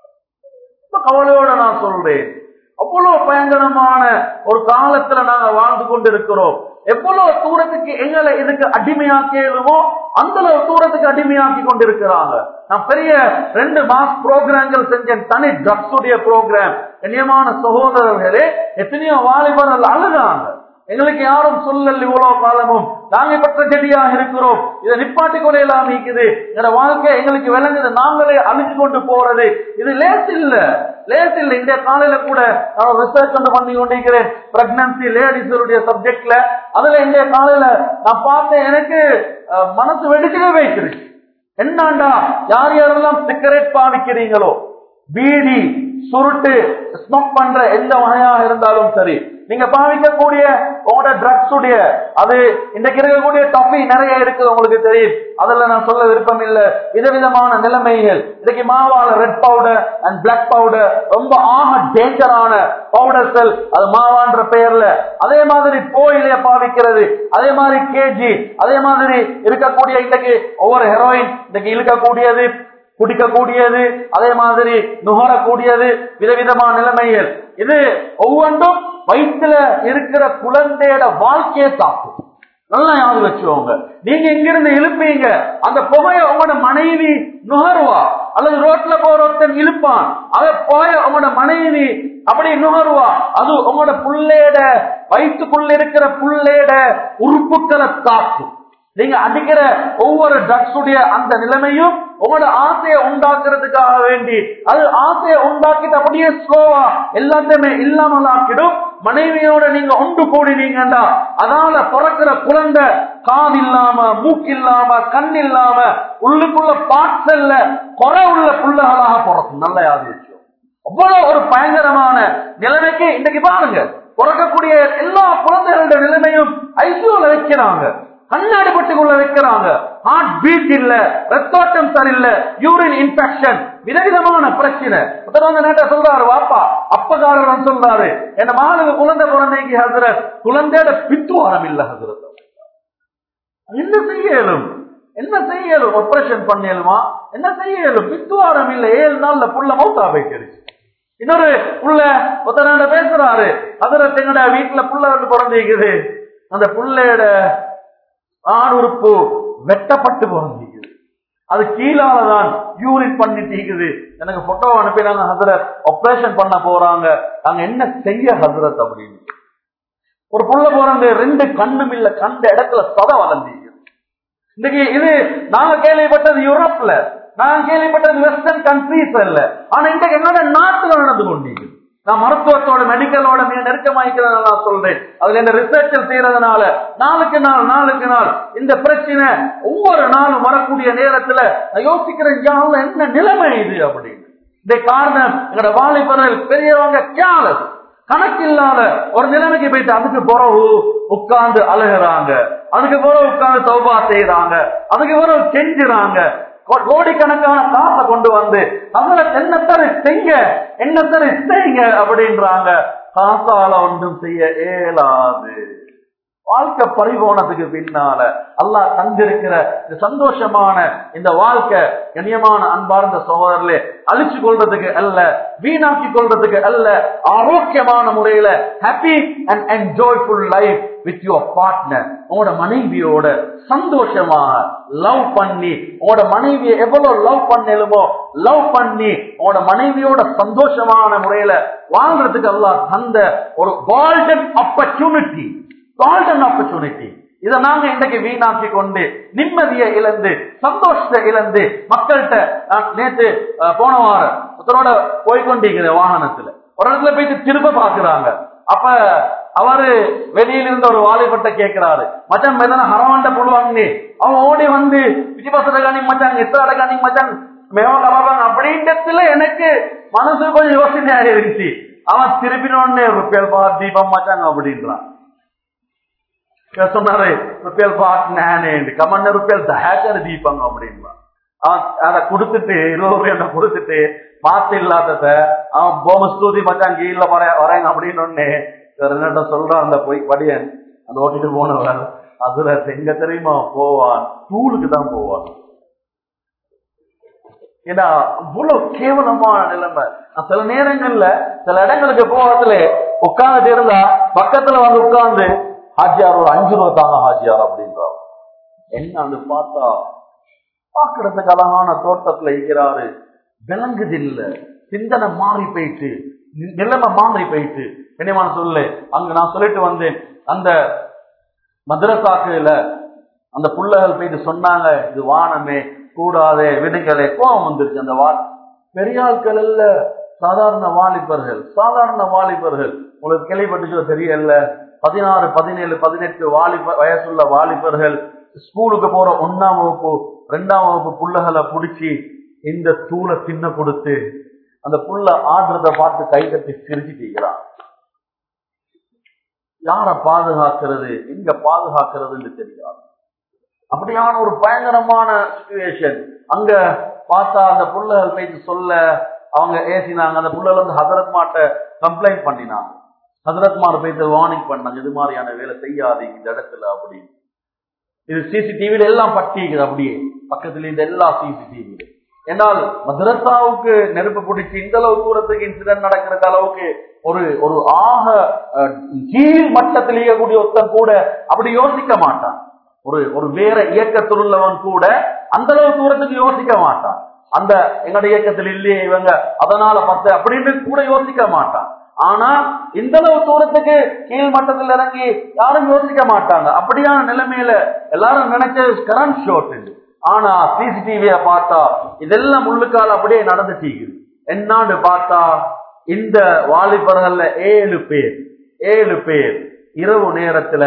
ரொம்ப கவலையோட நான் சொல்றேன் அவ்வளவு பயங்கரமான ஒரு காலத்துல நாங்க வாழ்ந்து கொண்டிருக்கிறோம் எவ்வளவு தூரத்துக்கு எங்களை இதுக்கு அடிமையாக்கியதுமோ அந்த அளவு தூரத்துக்கு அடிமையாக்கி கொண்டிருக்கிறாங்க நான் பெரிய ரெண்டு மாஸ் ப்ரோக்ராம்கள் செஞ்சேன் தனி ட்ரக்ஸ் உடைய ப்ரோக்ராம் கண்ணியமான சகோதரர்களே எத்தனையோ வாலிபர்கள் அழுதாங்க எங்களுக்கு யாரும் சொல்லல் இவ்வளவு காலமும் நாங்க பெற்ற செடியாக இருக்கிறோம் இதை நிப்பாட்டி கொலையெல்லாம் நீக்குது எங்களோட வாழ்க்கை எங்களுக்கு விளங்குது நாங்களே அழிஞ்சு கொண்டு போறது இது லேஸ் இல்ல லேஸ் இல்ல இந்த காலையில கூட நான் ரிசர்ச் ஒன்று பண்ணி கொண்டிருக்கிறேன் பிரெக்னன்சி லேடிஸுடைய சப்ஜெக்ட்ல அதுல இந்த காலையில நான் பார்த்தேன் எனக்கு அஹ், மனசு வெடிக்கவே வைக்கிறேன் என்னண்டா யார் யாரெல்லாம் சிகரெட் பாவிக்கிறீங்களோ பீடி சுருட்டு ஸ்மோக் பண்ற எந்த வகையாக இருந்தாலும் சரி நீங்க பாவிக்கக்கூடிய உங்களோட ட்ரக்ஸ் உடைய அது இன்றைக்கு இருக்கக்கூடிய டஃபி நிறைய இருக்குது உங்களுக்கு தெரியும் அதுல நான் சொல்ல விருப்பம் இல்ல விதவிதமான நிலைமைகள் இன்னைக்கு மாவால red powder and black powder ரொம்ப ஆக டேஞ்சரான பவுடர் செல் அது மாவான்ற பெயர்ல அதே மாதிரி போயிலைய பாவிக்கிறது அதே மாதிரி கேஜி அதே மாதிரி இருக்கக்கூடிய இன்னைக்கு ஒவ்வொரு ஹெரோயின் இன்னைக்கு இழுக்கக்கூடியது குடிக்கக்கூடியது அதே மாதிரி நுகரக்கூடியது விதவிதமான நிலைமைகள் இது ஒவ்வொன்றும் வயிற்றுல இருக்கிற குழந்தையோட வாழ்க்கையை தாக்கும் நல்லா ஞாபகம் வச்சுக்கோங்க நீங்க இங்கிருந்து இழுப்பீங்க அந்த புகைய உங்களோட மனைவி நுகருவா அல்லது ரோட்ல போற ஒருத்தன் இழுப்பான் அத புகைய உங்களோட மனைவி அப்படி நுகருவா அது உங்களோட புள்ளையோட வயிற்றுக்குள்ள இருக்கிற புள்ளையோட உறுப்புகளை தாக்கும் நீங்க அடிக்கிற ஒவ்வொரு ட்ரக்ஸ் உடைய அந்த நிலைமையும் உங்களோட ஆசையை உண்டாக்குறதுக்காக வேண்டி அது ஆசையை உண்டாக்கிட்டு அப்படியே ஸ்லோவா எல்லாத்தையுமே இல்லாமல் ஆக்கிடும் மனைவியோட நீங்க ஒன்று கூடினீங்கடா அதனால பிறக்கிற குழந்தை காது இல்லாம மூக்கு இல்லாம கண் இல்லாம உள்ளுக்குள்ள பார்ட்ஸ் இல்ல குறை உள்ள புள்ளகளாக பிறக்கும் நல்ல யாரு விஷயம் அவ்வளவு ஒரு பயங்கரமான நிலைமைக்கு இன்னைக்கு பாருங்க பிறக்கக்கூடிய எல்லா குழந்தைகளோட நிலைமையும் ஐசியூல வைக்கிறாங்க கண்ணாடி பட்டுக்குள்ள வைக்கிறாங்க ஹார்ட் பீட் இல்ல ரத்தோட்டம் சரியில்லை யூரின் இன்ஃபெக்ஷன் விதவிதமான பிரச்சனை ஒருத்தர் வந்து நேற்ற சொல்றாரு வாப்பா அப்பகாரன் சொல்றாரு என் மகனுக்கு குழந்தை குழந்தைக்கு ஹசரத் குழந்தையோட பித்துவாரம் இல்ல ஹசரத் என்ன செய்யலும் என்ன செய்யலும் ஆபரேஷன் பண்ணியலுமா என்ன செய்யலும் பித்துவாரம் இல்ல ஏழு நாள்ல புள்ள மௌத்தா போய்க்கிடுச்சு இன்னொரு புள்ள ஒருத்தரோட பேசுறாரு அதுல எங்கட வீட்டுல புள்ள வந்து பிறந்திருக்குது அந்த புள்ளையோட ஆண் உறுப்பு வெட்டப்பட்டு பிறந்திருக்குது அது கீழாலதான் யூரின் பண்ணிட்டு இருக்குது எனக்கு போட்டோ அனுப்பினாங்க ஹசரத் ஆபரேஷன் பண்ண போறாங்க நாங்க என்ன செய்ய ஹசரத் அப்படின்னு ஒரு புள்ள போறாங்க ரெண்டு கண்ணும் இல்ல கண்ட இடத்துல சத வளர்ந்திருக்குது இன்னைக்கு இது நாங்க கேள்விப்பட்டது யூரோப்ல நான் கேள்விப்பட்டது வெஸ்டர்ன் கண்ட்ரீஸ் இல்ல ஆனா இன்றைக்கு என்னோட நாட்டுல நடந்து கொண்டீங்க நான் மருத்துவத்தோட மெடிக்கலோட மிக நெருக்கமாய்க்கிறத நான் சொல்றேன் அதுல இந்த ரிசர்ச் செய்யறதுனால நாளுக்கு நாள் நாளுக்கு நாள் இந்த பிரச்சனை ஒவ்வொரு நாளும் வரக்கூடிய நேரத்துல நான் யோசிக்கிறேன் யாழ்ல என்ன நிலைமை இது அப்படின்னு இந்த காரணம் எங்களோட வாலிபர்கள் பெரியவங்க கேலஸ் கணக்கில்லாத ஒரு நிலைமைக்கு போயிட்டு அதுக்கு பிறகு உட்கார்ந்து அழுகிறாங்க அதுக்கு பிறகு உட்கார்ந்து சௌபா செய்யறாங்க அதுக்கு பிறகு கெஞ்சுறாங்க கோடிக்கணக்கான காசை கொண்டு வந்து அதுல என்னத்தரு செய்ய என்னத்தரு செய்யுங்க அப்படின்றாங்க காசால ஒன்றும் செய்ய இயலாது வாழ்க்கை பரிபோனத்துக்கு பின்னால அல்லாஹ் தந்திருக்கிற இந்த சந்தோஷமான இந்த வாழ்க்கை கண்ணியமான அன்பார்ந்த சகோதரர்களே அழிச்சு கொள்றதுக்கு அல்ல வீணாக்கி கொள்றதுக்கு அல்ல ஆரோக்கியமான முறையில happy and enjoyful life with your partner உங்களோட மனைவியோட சந்தோஷமாக லவ் பண்ணி உங்களோட மனைவியை எவ்வளவு லவ் பண்ணலுமோ லவ் பண்ணி உங்களோட மனைவியோட சந்தோஷமான முறையில வாழ்றதுக்கு அல்லாஹ் தந்த ஒரு கோல்டன் ஆப்பர்ச்சுனிட்டி கோல்டன் ஆப்பர்ச்சுனிட்டி இதை நாங்க இன்றைக்கு வீணாக்கி கொண்டு நிம்மதியை இழந்து சந்தோஷத்தை இழந்து மக்கள்கிட்ட நேத்து போன வாரம் ஒருத்தரோட போய்கொண்டிருக்கிற வாகனத்துல ஒரு இடத்துல போயிட்டு திரும்ப பாக்குறாங்க அப்ப அவரு வெளியில இருந்த ஒரு வாலிபட்ட கேட்கிறாரு மச்சான் மெதன ஹரவாண்ட புழுவாங்க அவன் ஓடி வந்து விஜயபாசத காணி மச்சான் எத்தனை காணி மச்சான் மேவ கலவாங்க அப்படின்றதுல எனக்கு மனசு கொஞ்சம் யோசனையா இருந்துச்சு அவன் திருப்பினோடனே ருப்பேல் பா தீபம் மச்சாங்க அப்படின்றான் சொன்னாரு ருப்பேல் பாட் நானே கமன்ன ருப்பேல் தயாக்கர் தீபம் அப்படின்றான் அவன் அதை கொடுத்துட்டு இருபது ரூபாய் கொடுத்துட்டு மாத்து இல்லாதத அவன் போமஸ்தூதி மச்சான் கீழ வர வரேங்க அப்படின்னு ஒன்னே என்னட்ட சொல்றான் அந்த போய் படியன் அந்த ஓட்டிட்டு போனவன் அதுல எங்க தெரியுமா போவான் டூலுக்கு தான் போவான் ஏன்னா அவ்வளவு கேவலமான நிலைமை நான் சில நேரங்கள்ல சில இடங்களுக்கு போகிறதுல உட்கார்ந்துட்டு இருந்தா பக்கத்துல வந்து உட்கார்ந்து ஹாஜியார் ஒரு அஞ்சு ரூபா தாங்க ஹாஜியார் அப்படின்றார் என்னன்னு பார்த்தா பாக்குறதுக்கு அழகான தோட்டத்துல இருக்கிறாரு விளங்குது இல்ல சிந்தனை மாறி போயிட்டு நிலைமை மாறி போயிட்டு என்னமான சொல்லு அங்க நான் சொல்லிட்டு வந்தேன் அந்த மதுரசாக்குல அந்த புள்ளகள் போயிட்டு சொன்னாங்க இது வானமே கூடாதே விடுங்களே கோபம் வந்துருச்சு அந்த வா பெரிய ஆட்கள் இல்ல சாதாரண வாலிபர்கள் சாதாரண வாலிபர்கள் உங்களுக்கு கேள்விப்பட்டுச்சோ தெரியல பதினாறு பதினேழு பதினெட்டு வாலிப வயசுள்ள வாலிபர்கள் ஸ்கூலுக்கு போற ஒன்னாம் வகுப்பு ரெண்டாம் வகுப்பு புள்ளகளை புடிச்சு இந்த தூளை தின்ன கொடுத்து அந்த புள்ள ஆடுறத பார்த்து கை கட்டி சிரிச்சுட்டீங்கிறான் யார பாதுகாக்கிறது எங்க பாதுகாக்கிறதுன்னு தெரியாது அப்படியான ஒரு பயங்கரமான சுச்சுவேஷன் அங்க பார்த்தா அந்த புள்ளகள் போயிட்டு சொல்ல அவங்க ஏசினாங்க அந்த புள்ளகள் வந்து ஹசரத் மாட்ட கம்ப்ளைண்ட் பண்ணினாங்க ஹசரத் மாட்ட போயிட்டு வார்னிங் பண்ணாங்க இது மாதிரியான வேலை செய்யாதீங்க இந்த இடத்துல அப்படின்னு இது சிசிடிவில எல்லாம் பட்டிக்குது அப்படியே பக்கத்துல இந்த எல்லா சிசிடிவில என்னால் மதரசாவுக்கு நெருப்பு பிடிச்சி இந்த அளவு தூரத்துக்கு இன்சிடென்ட் நடக்கிற அளவுக்கு ஒரு ஒரு ஆக கீழ் மட்டத்தில் இயக்கக்கூடிய ஒருத்தன் கூட அப்படி யோசிக்க மாட்டான் ஒரு ஒரு வேற இயக்கத்தில் உள்ளவன் கூட அந்த அளவு தூரத்துக்கு யோசிக்க மாட்டான் அந்த எங்கட இயக்கத்தில் இல்லையே இவங்க அதனால பத்து அப்படின்னு கூட யோசிக்க மாட்டான் ஆனா இந்த அளவு தூரத்துக்கு கீழ் மட்டத்தில் இறங்கி யாரும் யோசிக்க மாட்டாங்க அப்படியான நிலைமையில எல்லாரும் நினைச்சது கரண்ட் ஷோட் ஆனா சிசிடிவிய பார்த்தா இதெல்லாம் முள்ளுக்கால அப்படியே நடந்துட்டு என்னான்னு பார்த்தா இந்த வாலிபர்கள்ல ஏழு பேர் ஏழு பேர் இரவு நேரத்துல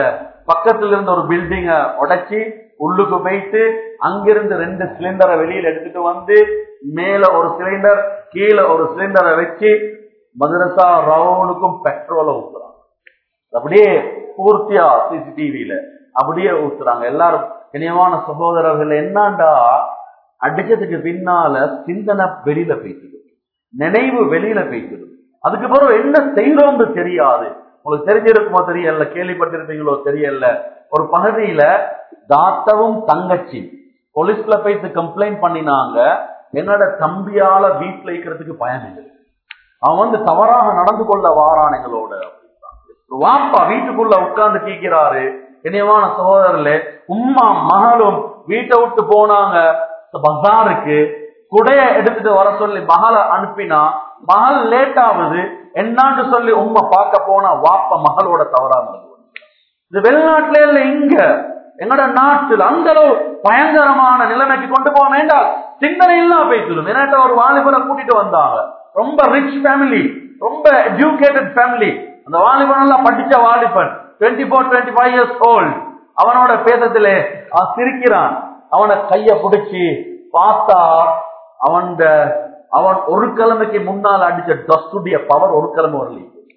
பக்கத்துல இருந்த ஒரு பில்டிங்க உடைச்சி உள்ளுக்கு போயிட்டு அங்கிருந்து ரெண்டு சிலிண்டரை வெளியில எடுத்துட்டு வந்து மேல ஒரு சிலிண்டர் கீழே ஒரு சிலிண்டரை வச்சு மதுரசா ரவுனுக்கும் பெட்ரோலை ஊத்துறாங்க அப்படியே பூர்த்தியா சிசிடிவியில அப்படியே ஊத்துறாங்க எல்லாரும் இனியமான சகோதரர்கள் என்னாண்டா அடிச்சதுக்கு பின்னால சிந்தனை வெளியில போய்க்குது நினைவு வெளியில போய்க்குது அதுக்கு பிறகு என்ன செய்யறோம்னு தெரியாது உங்களுக்கு தெரிஞ்சிருக்குமோ தெரியல கேள்விப்பட்டிருப்பீங்களோ தெரியல ஒரு பகுதியில தாத்தவும் தங்கச்சி போலீஸ்ல போயிட்டு கம்ப்ளைண்ட் பண்ணினாங்க என்னோட தம்பியால வீட்டுல இருக்கிறதுக்கு பயம் இல்லை அவன் வந்து தவறாக நடந்து கொள்ள வாரான் எங்களோட ஒரு வாப்பா வீட்டுக்குள்ள உட்கார்ந்து கேட்கிறாரு இனியமான சகோதரர்களே உம்மா மகளும் வீட்டை விட்டு போனாங்க பஜாருக்கு குடைய எடுத்துட்டு வர சொல்லி மகளை அனுப்பினா மகள் லேட் ஆகுது என்னான்னு சொல்லி உம்மை பார்க்க போனா வாப்ப மகளோட தவறா நடந்து இது வெளிநாட்டுல இல்ல இங்க எங்கட நாட்டில் அந்த அளவு பயங்கரமான நிலைமைக்கு கொண்டு போக வேண்டாம் சிந்தனை இல்லாம போயிட்டு ஏன்னாட்ட ஒரு வாலிபரை கூட்டிட்டு வந்தாங்க ரொம்ப ரிச் ஃபேமிலி ரொம்ப எஜுகேட்டட் ஃபேமிலி அந்த வாலிபன் எல்லாம் படிச்ச வாலிபன் twenty four twenty five years old அவனோட பேசத்திலே அவன் சிரிக்கிறான் அவனை கைய பிடிச்சி பார்த்தா அவன் அவன் ஒரு கிழமைக்கு முன்னால் அடிச்ச டஸ்டுடைய பவர் ஒரு கிழமை வரல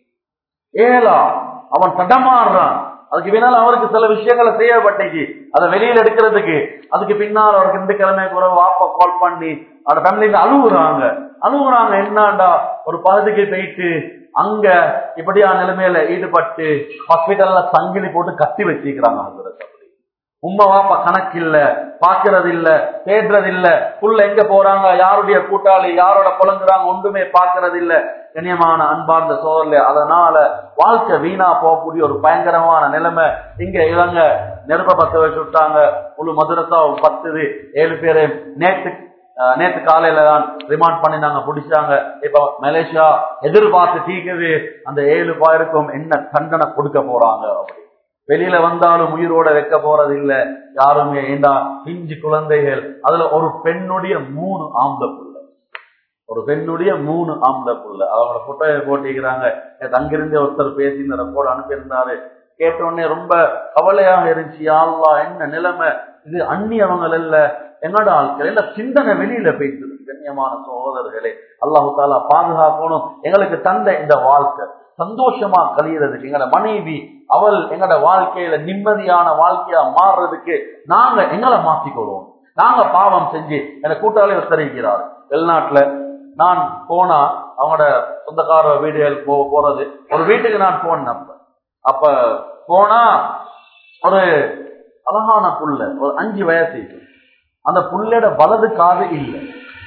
ஏலா அவன் தடமாறுறான் அதுக்கு பின்னால் அவருக்கு சில விஷயங்களை செய்யப்பட்டுச்சு அதை வெளியில எடுக்கிறதுக்கு அதுக்கு பின்னால் அவருக்கு இந்த கிழமைக்கு ஒரு வாப்ப கால் பண்ணி அவட ஃபேமிலியில அழுகுறாங்க அழுகுறாங்க என்னண்டா ஒரு பகுதிக்கு போயிட்டு அங்க இப்படியா நிலைமையில ஈடுபட்டு ஹாஸ்பிட்டல்ல சங்கிலி போட்டு கட்டி வச்சிருக்கிறாங்க அப்படி உம்மா வாப்பா கணக்கு இல்ல பாக்குறது இல்ல தேடுறது இல்ல புள்ள எங்க போறாங்க யாருடைய கூட்டாளி யாரோட புலங்குறாங்க ஒன்றுமே பாக்குறது இல்ல கண்ணியமான அன்பார்ந்த சோதரில் அதனால வாழ்க்கை வீணா போகக்கூடிய ஒரு பயங்கரமான நிலைமை இங்க இவங்க நெருப்ப பத்த வச்சு விட்டாங்க முழு மதுரசா பத்துது ஏழு பேரு நேற்று நேற்று காலையில தான் ரிமாண்ட் பண்ணி நாங்க பிடிச்சாங்க இப்ப மலேசியா எதிர்பார்த்து தீக்குது அந்த ஏழு பேருக்கும் என்ன தண்டனை கொடுக்க போறாங்க அப்படி வெளியில வந்தாலும் உயிரோட வைக்க போறது இல்ல யாருமே ஏண்டா பிஞ்சு குழந்தைகள் அதுல ஒரு பெண்ணுடைய மூணு ஆம்பளை புள்ள ஒரு பெண்ணுடைய மூணு ஆம்பளை புள்ள அவங்களோட புட்டையை போட்டிக்கிறாங்க அங்கிருந்து ஒருத்தர் பேசி இந்த ரெக்கார்டு அனுப்பியிருந்தாரு கேட்ட உடனே ரொம்ப கவலையாக இருந்துச்சு யாழ்லா என்ன நிலைமை இது அந்நியவங்க இல்ல என்னோட ஆட்கள் இல்ல சிந்தனை வெளியில போயிட்டு கண்ணியமான சகோதரர்களே அல்லாஹு தாலா பாதுகாக்கணும் எங்களுக்கு தந்த இந்த வாழ்க்கை சந்தோஷமா கழியறதுக்கு எங்களோட மனைவி அவள் எங்களோட வாழ்க்கையில நிம்மதியான வாழ்க்கையா மாறுறதுக்கு நாங்க எங்களை மாத்திக்கொள்வோம் நாங்க பாவம் செஞ்சு என கூட்டாளி தெரிவிக்கிறார் வெளிநாட்டுல நான் போனா அவங்களோட சொந்தக்கார வீடுகள் போ போறது ஒரு வீட்டுக்கு நான் போனேன் அப்ப அப்ப போனா ஒரு அழகான புள்ள ஒரு அஞ்சு வயசு அந்த புள்ளோட வலது காது இல்லை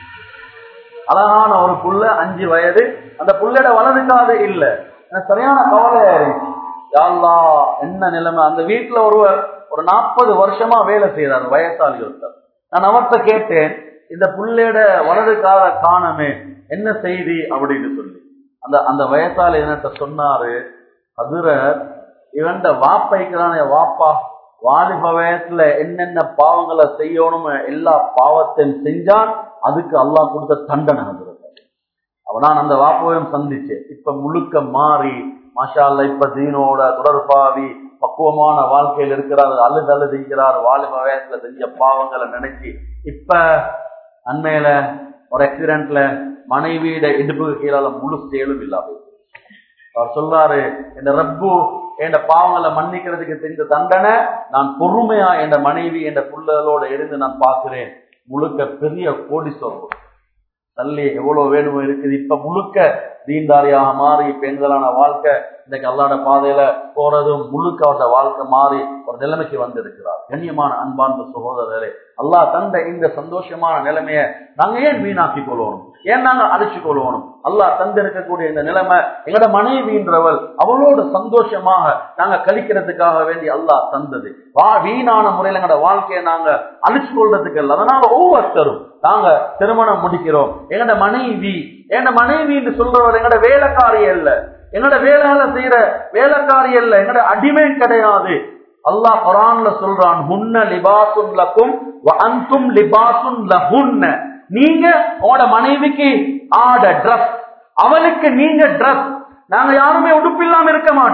அழகான ஒரு புள்ள அஞ்சு வயது அந்த புள்ளோட வலது காது இல்லை எனக்கு சரியான கவலையா இருந்துச்சு யாழ்லா என்ன நிலைமை அந்த வீட்டுல ஒருவர் ஒரு நாற்பது வருஷமா வேலை செய்யறாரு வயசாளி ஒருத்தர் நான் அவர்கிட்ட கேட்டேன் இந்த புள்ளையோட வலது கால காணமே என்ன செய்தி அப்படின்னு சொல்லி அந்த அந்த வயசாளி என்னட்ட சொன்னாரு அதுர இவன் வாப்பைக்கிறானே வாப்பா வாலிப வயசுல என்னென்ன பாவங்களை செய்யணும் எல்லா பாவத்தையும் செஞ்சான் அதுக்கு அல்லாஹ் கொடுத்த தண்டனை அது அவனான் அந்த வாப்பையும் சந்திச்சேன் இப்ப முழுக்க மாறி மாஷா அல்ல இப்ப தீனோட தொடர்பாவி பக்குவமான வாழ்க்கையில் இருக்கிறார் அழுது அழுது இருக்கிறார் வாலிப வயசுல செஞ்ச பாவங்களை நினைச்சு இப்ப அண்மையில ஒரு ஆக்சிடென்ட்ல மனைவியிட இடுப்புக்கு கீழால முழு செயலும் இல்லாம அவர் சொல்றாரு என் ரப்பு என் பாவங்களை மன்னிக்கிறதுக்கு செஞ்ச தண்டனை நான் பொறுமையா என் மனைவி என் புள்ளகளோட இருந்து நான் பார்க்கிறேன் முழுக்க பெரிய கோடி சொல்றோம் தள்ளி எவ்வளவு வேணுமோ இருக்குது இப்ப முழுக்க தீன்தாரியாக மாறி பெண்களான வாழ்க்கை இன்னைக்கு அல்லாட பாதையில போறதும் முழுக்க அவரோட வாழ்க்கை மாறி ஒரு நிலைமைக்கு வந்திருக்கிறார் கண்ணியமான அன்பார்ந்த சகோதரரே அல்லாஹ் தந்த இந்த சந்தோஷமான நிலைமையை நாங்க ஏன் வீணாக்கி கொள்ளணும் ஏன் நாங்க அழிச்சு கொள்ளணும் அல்லாஹ் தந்திருக்கக்கூடிய இந்த நிலைமை எங்களோட மனைவின்றவள் அவளோட சந்தோஷமாக நாங்க கழிக்கிறதுக்காக வேண்டி அல்லாஹ் தந்தது வா வீணான முறையில எங்களோட வாழ்க்கையை நாங்க அழிச்சு கொள்றதுக்கு இல்லை அதனால ஒவ்வொருத்தரும் நாங்க திருமணம் முடிக்கிறோம் எங்கட மனைவி எங்கட மனைவி என்று சொல்றவர் எங்கட வேலைக்காரி அல்ல என்னோட வேலைகளை செய்யற வேலைக்காரி அல்ல என்னோட அடிமை கிடையாது அல்லாஹ் குரான்ல சொல்றான் ஹுன்ன லிபாசுன் லக்கும் அந்தும் லிபாசுன் லஹுன்ன நீங்க உங்களோட மனைவிக்கு ஆட ட்ரெஸ் அவளுக்கு நீங்க ட்ரெஸ் நாங்க யாருமே உடுப்பு இல்லாம இருக்க மாட்டோம்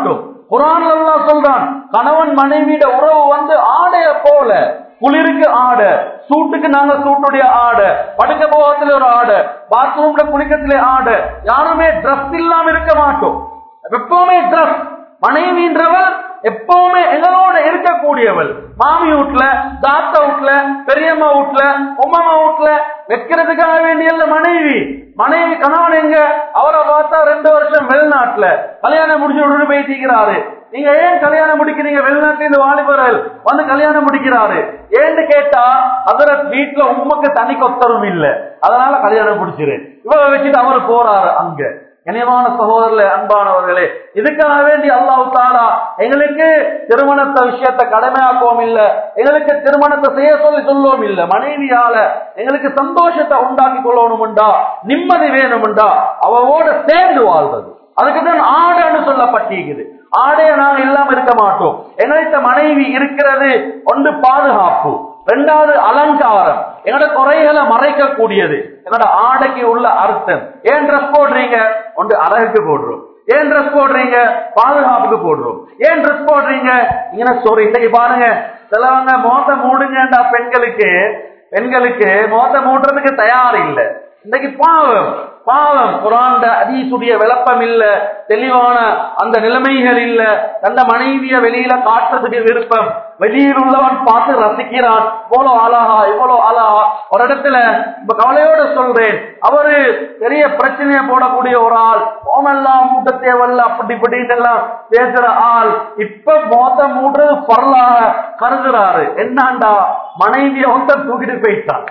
குரான் எல்லாம் சொல்றான் கணவன் மனைவியோட உறவு வந்து ஆடைய போல குளிருக்கு ஆடை சூட்டுக்கு நாங்க சூட்டுடைய ஆடை படுக்க போகத்துல ஒரு ஆடை பாத்ரூம்ல குளிக்கத்துல ஆடை யாருமே ட்ரெஸ் இல்லாம இருக்க மாட்டோம் எப்பவுமே ட்ரெஸ் மனைவின்றவள் எப்பவுமே எங்களோட இருக்கக்கூடியவள் மாமி வீட்டுல தாத்தா வீட்டுல பெரியம்மா வீட்டுல உமாமா வீட்டுல வைக்கிறதுக்காக வேண்டிய மனைவி மனைவி கணவன் எங்க அவரை பார்த்தா ரெண்டு வருஷம் வெளிநாட்டுல கல்யாணம் முடிச்சு விட்டு பேசிக்கிறாரு நீங்க ஏன் கல்யாணம் முடிக்கிறீங்க வெளிநாட்டுல இருந்து வாலிபர்கள் வந்து கல்யாணம் முடிக்கிறாரு ஏன்னு கேட்டா அதுல வீட்டுல உண்மைக்கு தனி கொத்தரும் இல்ல அதனால கல்யாணம் முடிச்சிரு இவரை வச்சுட்டு அவரு போறாரு அங்க இணையமான சகோதரர்களே அன்பானவர்களே இதுக்காக வேண்டி அல்லாஹ் தாலா எங்களுக்கு திருமணத்தை விஷயத்தை கடமையாக்கவும் இல்ல எங்களுக்கு திருமணத்தை செய்ய சொல்லி சொல்லவும் இல்ல மனைவியால எங்களுக்கு சந்தோஷத்தை உண்டாக்கி கொள்ளணும்டா நிம்மதி வேணும்டா அவவோட சேர்ந்து வாழ்றது அதுக்கு தான் ஆடைன்னு சொல்லப்பட்டிருக்குது ஆடைய நாங்க இல்லாம இருக்க மாட்டோம் எங்கள்கிட்ட மனைவி இருக்கிறது ஒன்று பாதுகாப்பு ரெண்டாவது அலங்காரம் எங்களோட குறைகளை மறைக்க கூடியது என்னோட ஆடைக்கு உள்ள அர்த்தம் ஏன் ட்ரெஸ் போடுறீங்க ஒன்று அழகுக்கு போடுறோம் ஏன் ட்ரெஸ் போடுறீங்க பாதுகாப்புக்கு போடுறோம் ஏன் ட்ரெஸ் போடுறீங்க இങ്ങനെ சாரி இன்னைக்கு பாருங்க சிலவங்க மோத்த மூடுங்கண்டா பெண்களுக்கு பெண்களுக்கு மோத்த மூடுறதுக்கு தயார் இல்லை இன்னைக்கு பாவம் பாவம் குரான் அதீசுடைய விளப்பம் இல்ல தெளிவான அந்த நிலைமைகள் இல்ல தந்த மனைவிய வெளியில காட்டுறதுக்கு விருப்பம் வெளியில் உள்ளவன் பார்த்து ரசிக்கிறான் இவ்வளவு அழகா இவ்வளவு அழகா ஒரு இடத்துல இப்ப கவலையோட சொல்றேன் அவரு பெரிய பிரச்சனையை போடக்கூடிய ஒரு ஆள் கோமெல்லாம் மூட்ட தேவல்ல அப்படி இப்படின்னு எல்லாம் பேசுற ஆள் இப்ப மோத்த மூடுறது பொருளாக கருதுறாரு என்னாண்டா மனைவிய ஒருத்த தூக்கிட்டு போயிட்டான்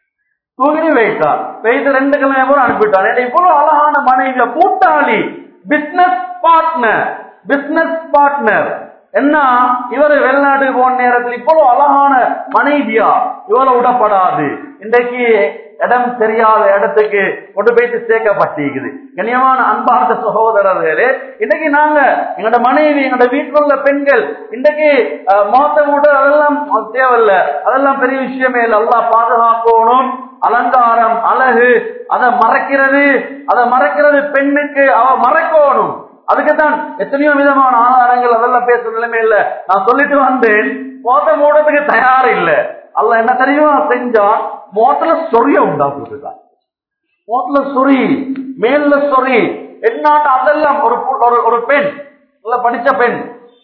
தூக்கி வைத்தான் வைத்து ரெண்டு கிழமை கூட அனுப்பிட்டான் ஏன்னா இவ்வளவு அழகான மனைவிய கூட்டாளி பிசினஸ் பார்ட்னர் பிசினஸ் பார்ட்னர் என்ன இவர் வெளிநாட்டுக்கு போன நேரத்தில் இவ்வளவு அழகான மனைவியா இவ்வளவு விடப்படாது இன்றைக்கு இடம் தெரியாத இடத்துக்கு கொண்டு போயிட்டு சேர்க்கப்பட்டிருக்குது கண்ணியமான அன்பார்ந்த சகோதரர்களே இன்னைக்கு நாங்க எங்களோட மனைவி எங்களோட வீட்டில் உள்ள பெண்கள் இன்றைக்கு மோத்த மூட அதெல்லாம் தேவையில்ல அதெல்லாம் பெரிய விஷயமே இல்லை எல்லாம் பாதுகாக்கணும் அலங்காரம் அழகு அதை மறைக்கிறது அதை மறைக்கிறது பெண்ணுக்கு அவ மறைக்கணும் அதுக்குதான் எத்தனையோ விதமான ஆதாரங்கள் அதெல்லாம் பேசுற நிலைமை இல்ல நான் சொல்லிட்டு வந்தேன் மோத்த மூடத்துக்கு தயார் இல்ல அல்ல என்ன தெரியுமா செஞ்சா மோத்தல சொரிய உண்டாக்குறதுதான் மோத்தல சொறி மேல சொறி என்னாட்ட அதெல்லாம் ஒரு ஒரு ஒரு பெண் நல்ல படிச்ச பெண்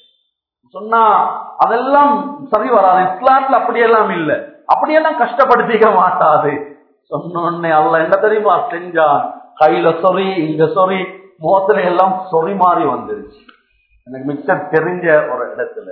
சொன்னா அதெல்லாம் சரி வராது இஸ்லாத்துல அப்படியெல்லாம் இல்ல அப்படியெல்லாம் கஷ்டப்படுத்திக்க மாட்டாது சொன்னோடனே அல்ல என்ன தெரியுமா செஞ்சான் கையில சொறி இங்க சொறி முகத்துல எல்லாம் சொறி மாறி வந்துருச்சு எனக்கு மிச்சம் தெரிஞ்ச ஒரு இடத்துல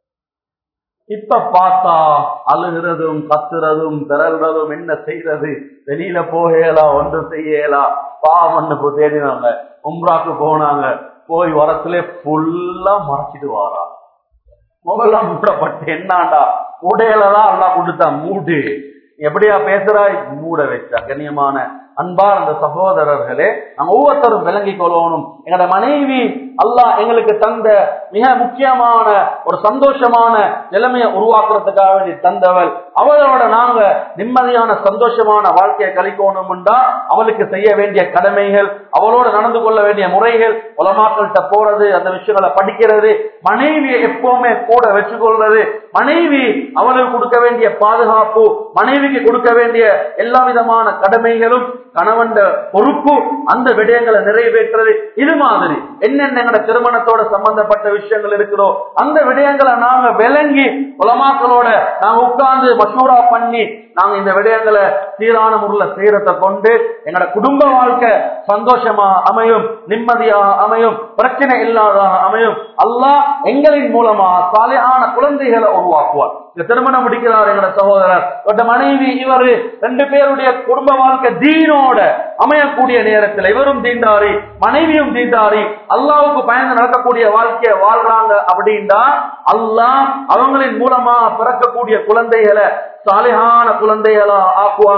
இப்ப பார்த்தா அழுகிறதும் கத்துறதும் திரள்றதும் என்ன செய்யறது வெளியில போகலாம் ஒன்று செய்யலாம் பாவன்னு தேடினாங்க உம்ராக்கு போனாங்க போய் வரத்துல ஃபுல்லா மறைச்சிட்டு வாரா முகெல்லாம் மூடப்பட்டு என்னாண்டா உடையிலதான் எல்லாம் கொடுத்தான் மூடு எப்படியா பேசுறாய் மூட வச்சா கண்ணியமான அன்பார் அந்த சகோதரர்களே நாங்க ஒவ்வொருத்தரும் விளங்கிக் கொள்ளணும் எங்களோட மனைவி அல்லாஹ் எங்களுக்கு தந்த மிக முக்கியமான ஒரு சந்தோஷமான நிலைமையை உருவாக்குறதுக்காக வேண்டி தந்தவள் அவளோட நாங்க நிம்மதியான சந்தோஷமான வாழ்க்கையை கழிக்கணும்டா அவளுக்கு செய்ய வேண்டிய கடமைகள் அவளோட நடந்து கொள்ள வேண்டிய முறைகள் உலமாக்கள்கிட்ட போறது அந்த விஷயங்களை படிக்கிறது மனைவியை எப்பவுமே கூட வச்சுக்கொள்றது மனைவி அவளுக்கு கொடுக்க வேண்டிய பாதுகாப்பு மனைவிக்கு கொடுக்க வேண்டிய எல்லா விதமான கடமைகளும் கணவன் பொறுப்பு அந்த விடயங்களை நிறைவேற்றுறது இது மாதிரி என்னென்ன எங்களோட திருமணத்தோட சம்பந்தப்பட்ட விஷயங்கள் இருக்கிறோ அந்த விடயங்களை நாங்க விளங்கி உலமாக்களோட நாங்க உட்கார்ந்து மசூரா பண்ணி நாங்க இந்த விடயங்களை சீரான முறையில செய்யறத கொண்டு எங்களோட குடும்ப வாழ்க்கை சந்தோஷமா அமையும் நிம்மதியாக அமையும் பிரச்சனை இல்லாதாக அமையும் அல்லாஹ் எங்களின் மூலமா சாலையான குழந்தைகளை உருவாக்குவார் இந்த திருமணம் முடிக்கிறார் எங்களோட சகோதரர் இவருடைய மனைவி இவரு ரெண்டு பேருடைய குடும்ப வாழ்க்கை தீனோட அமையக்கூடிய நேரத்தில் இவரும் தீண்டாரி மனைவியும் தீண்டாரி அல்லாவுக்கு பயந்து நடக்கக்கூடிய வாழ்க்கையை வாழ்றாங்க அப்படின்னா அல்லாஹ் அவங்களின் மூலமா பிறக்கக்கூடிய குழந்தைகளை சாலிகான குழந்தைகளா ஆக்குவாங்க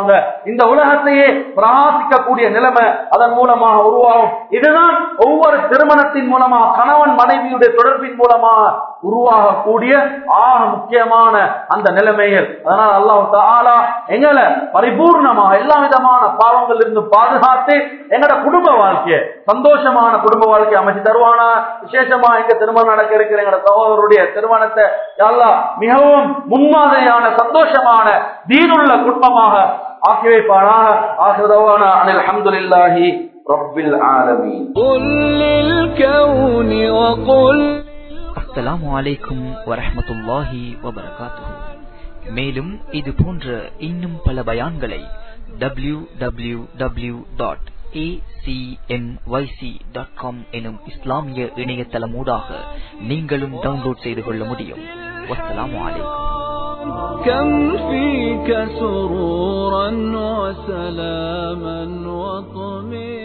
செய்வாங்க இந்த உலகத்தையே பிரகாசிக்கக்கூடிய நிலைமை அதன் மூலமாக உருவாகும் இதுதான் ஒவ்வொரு திருமணத்தின் மூலமாக கணவன் மனைவியுடைய தொடர்பின் மூலமாக உருவாகக்கூடிய ஆக முக்கியமான அந்த நிலைமைகள் அதனால் அல்லாஹ் தாலா எங்களை பரிபூர்ணமாக எல்லா விதமான பாவங்கள் இருந்து பாதுகாத்து எங்களோட குடும்ப வாழ்க்கையை சந்தோஷமான குடும்ப வாழ்க்கையை அமைச்சு தருவானா விசேஷமா எங்க திருமணம் நடக்க இருக்கிற எங்களோட சகோதரருடைய திருமணத்தை அல்லா மிகவும் முன்மாதிரியான சந்தோஷமான தீனுள்ள குடும்பமாக ஆக்கி வைப்பானாக ஆசிரவான அனில் அஹமதுல்லாஹி ரப்பில் ஆலமீன் قل للكون وقل அஸ்ஸலாமு அலைக்கும் வரஹ்மத்துல்லாஹி வபரகாத்துஹு மேலும் இது போன்ற இன்னும் பல பயான்களை W W W dot dot com எனும் இஸ்லாமிய இணையதளமூடாக நீங்களும் டவுன்லோட் செய்து கொள்ள முடியும் வஸ்ஸலாமு அலைக்கும் كم فيك سرورا وسلاما وطمئنا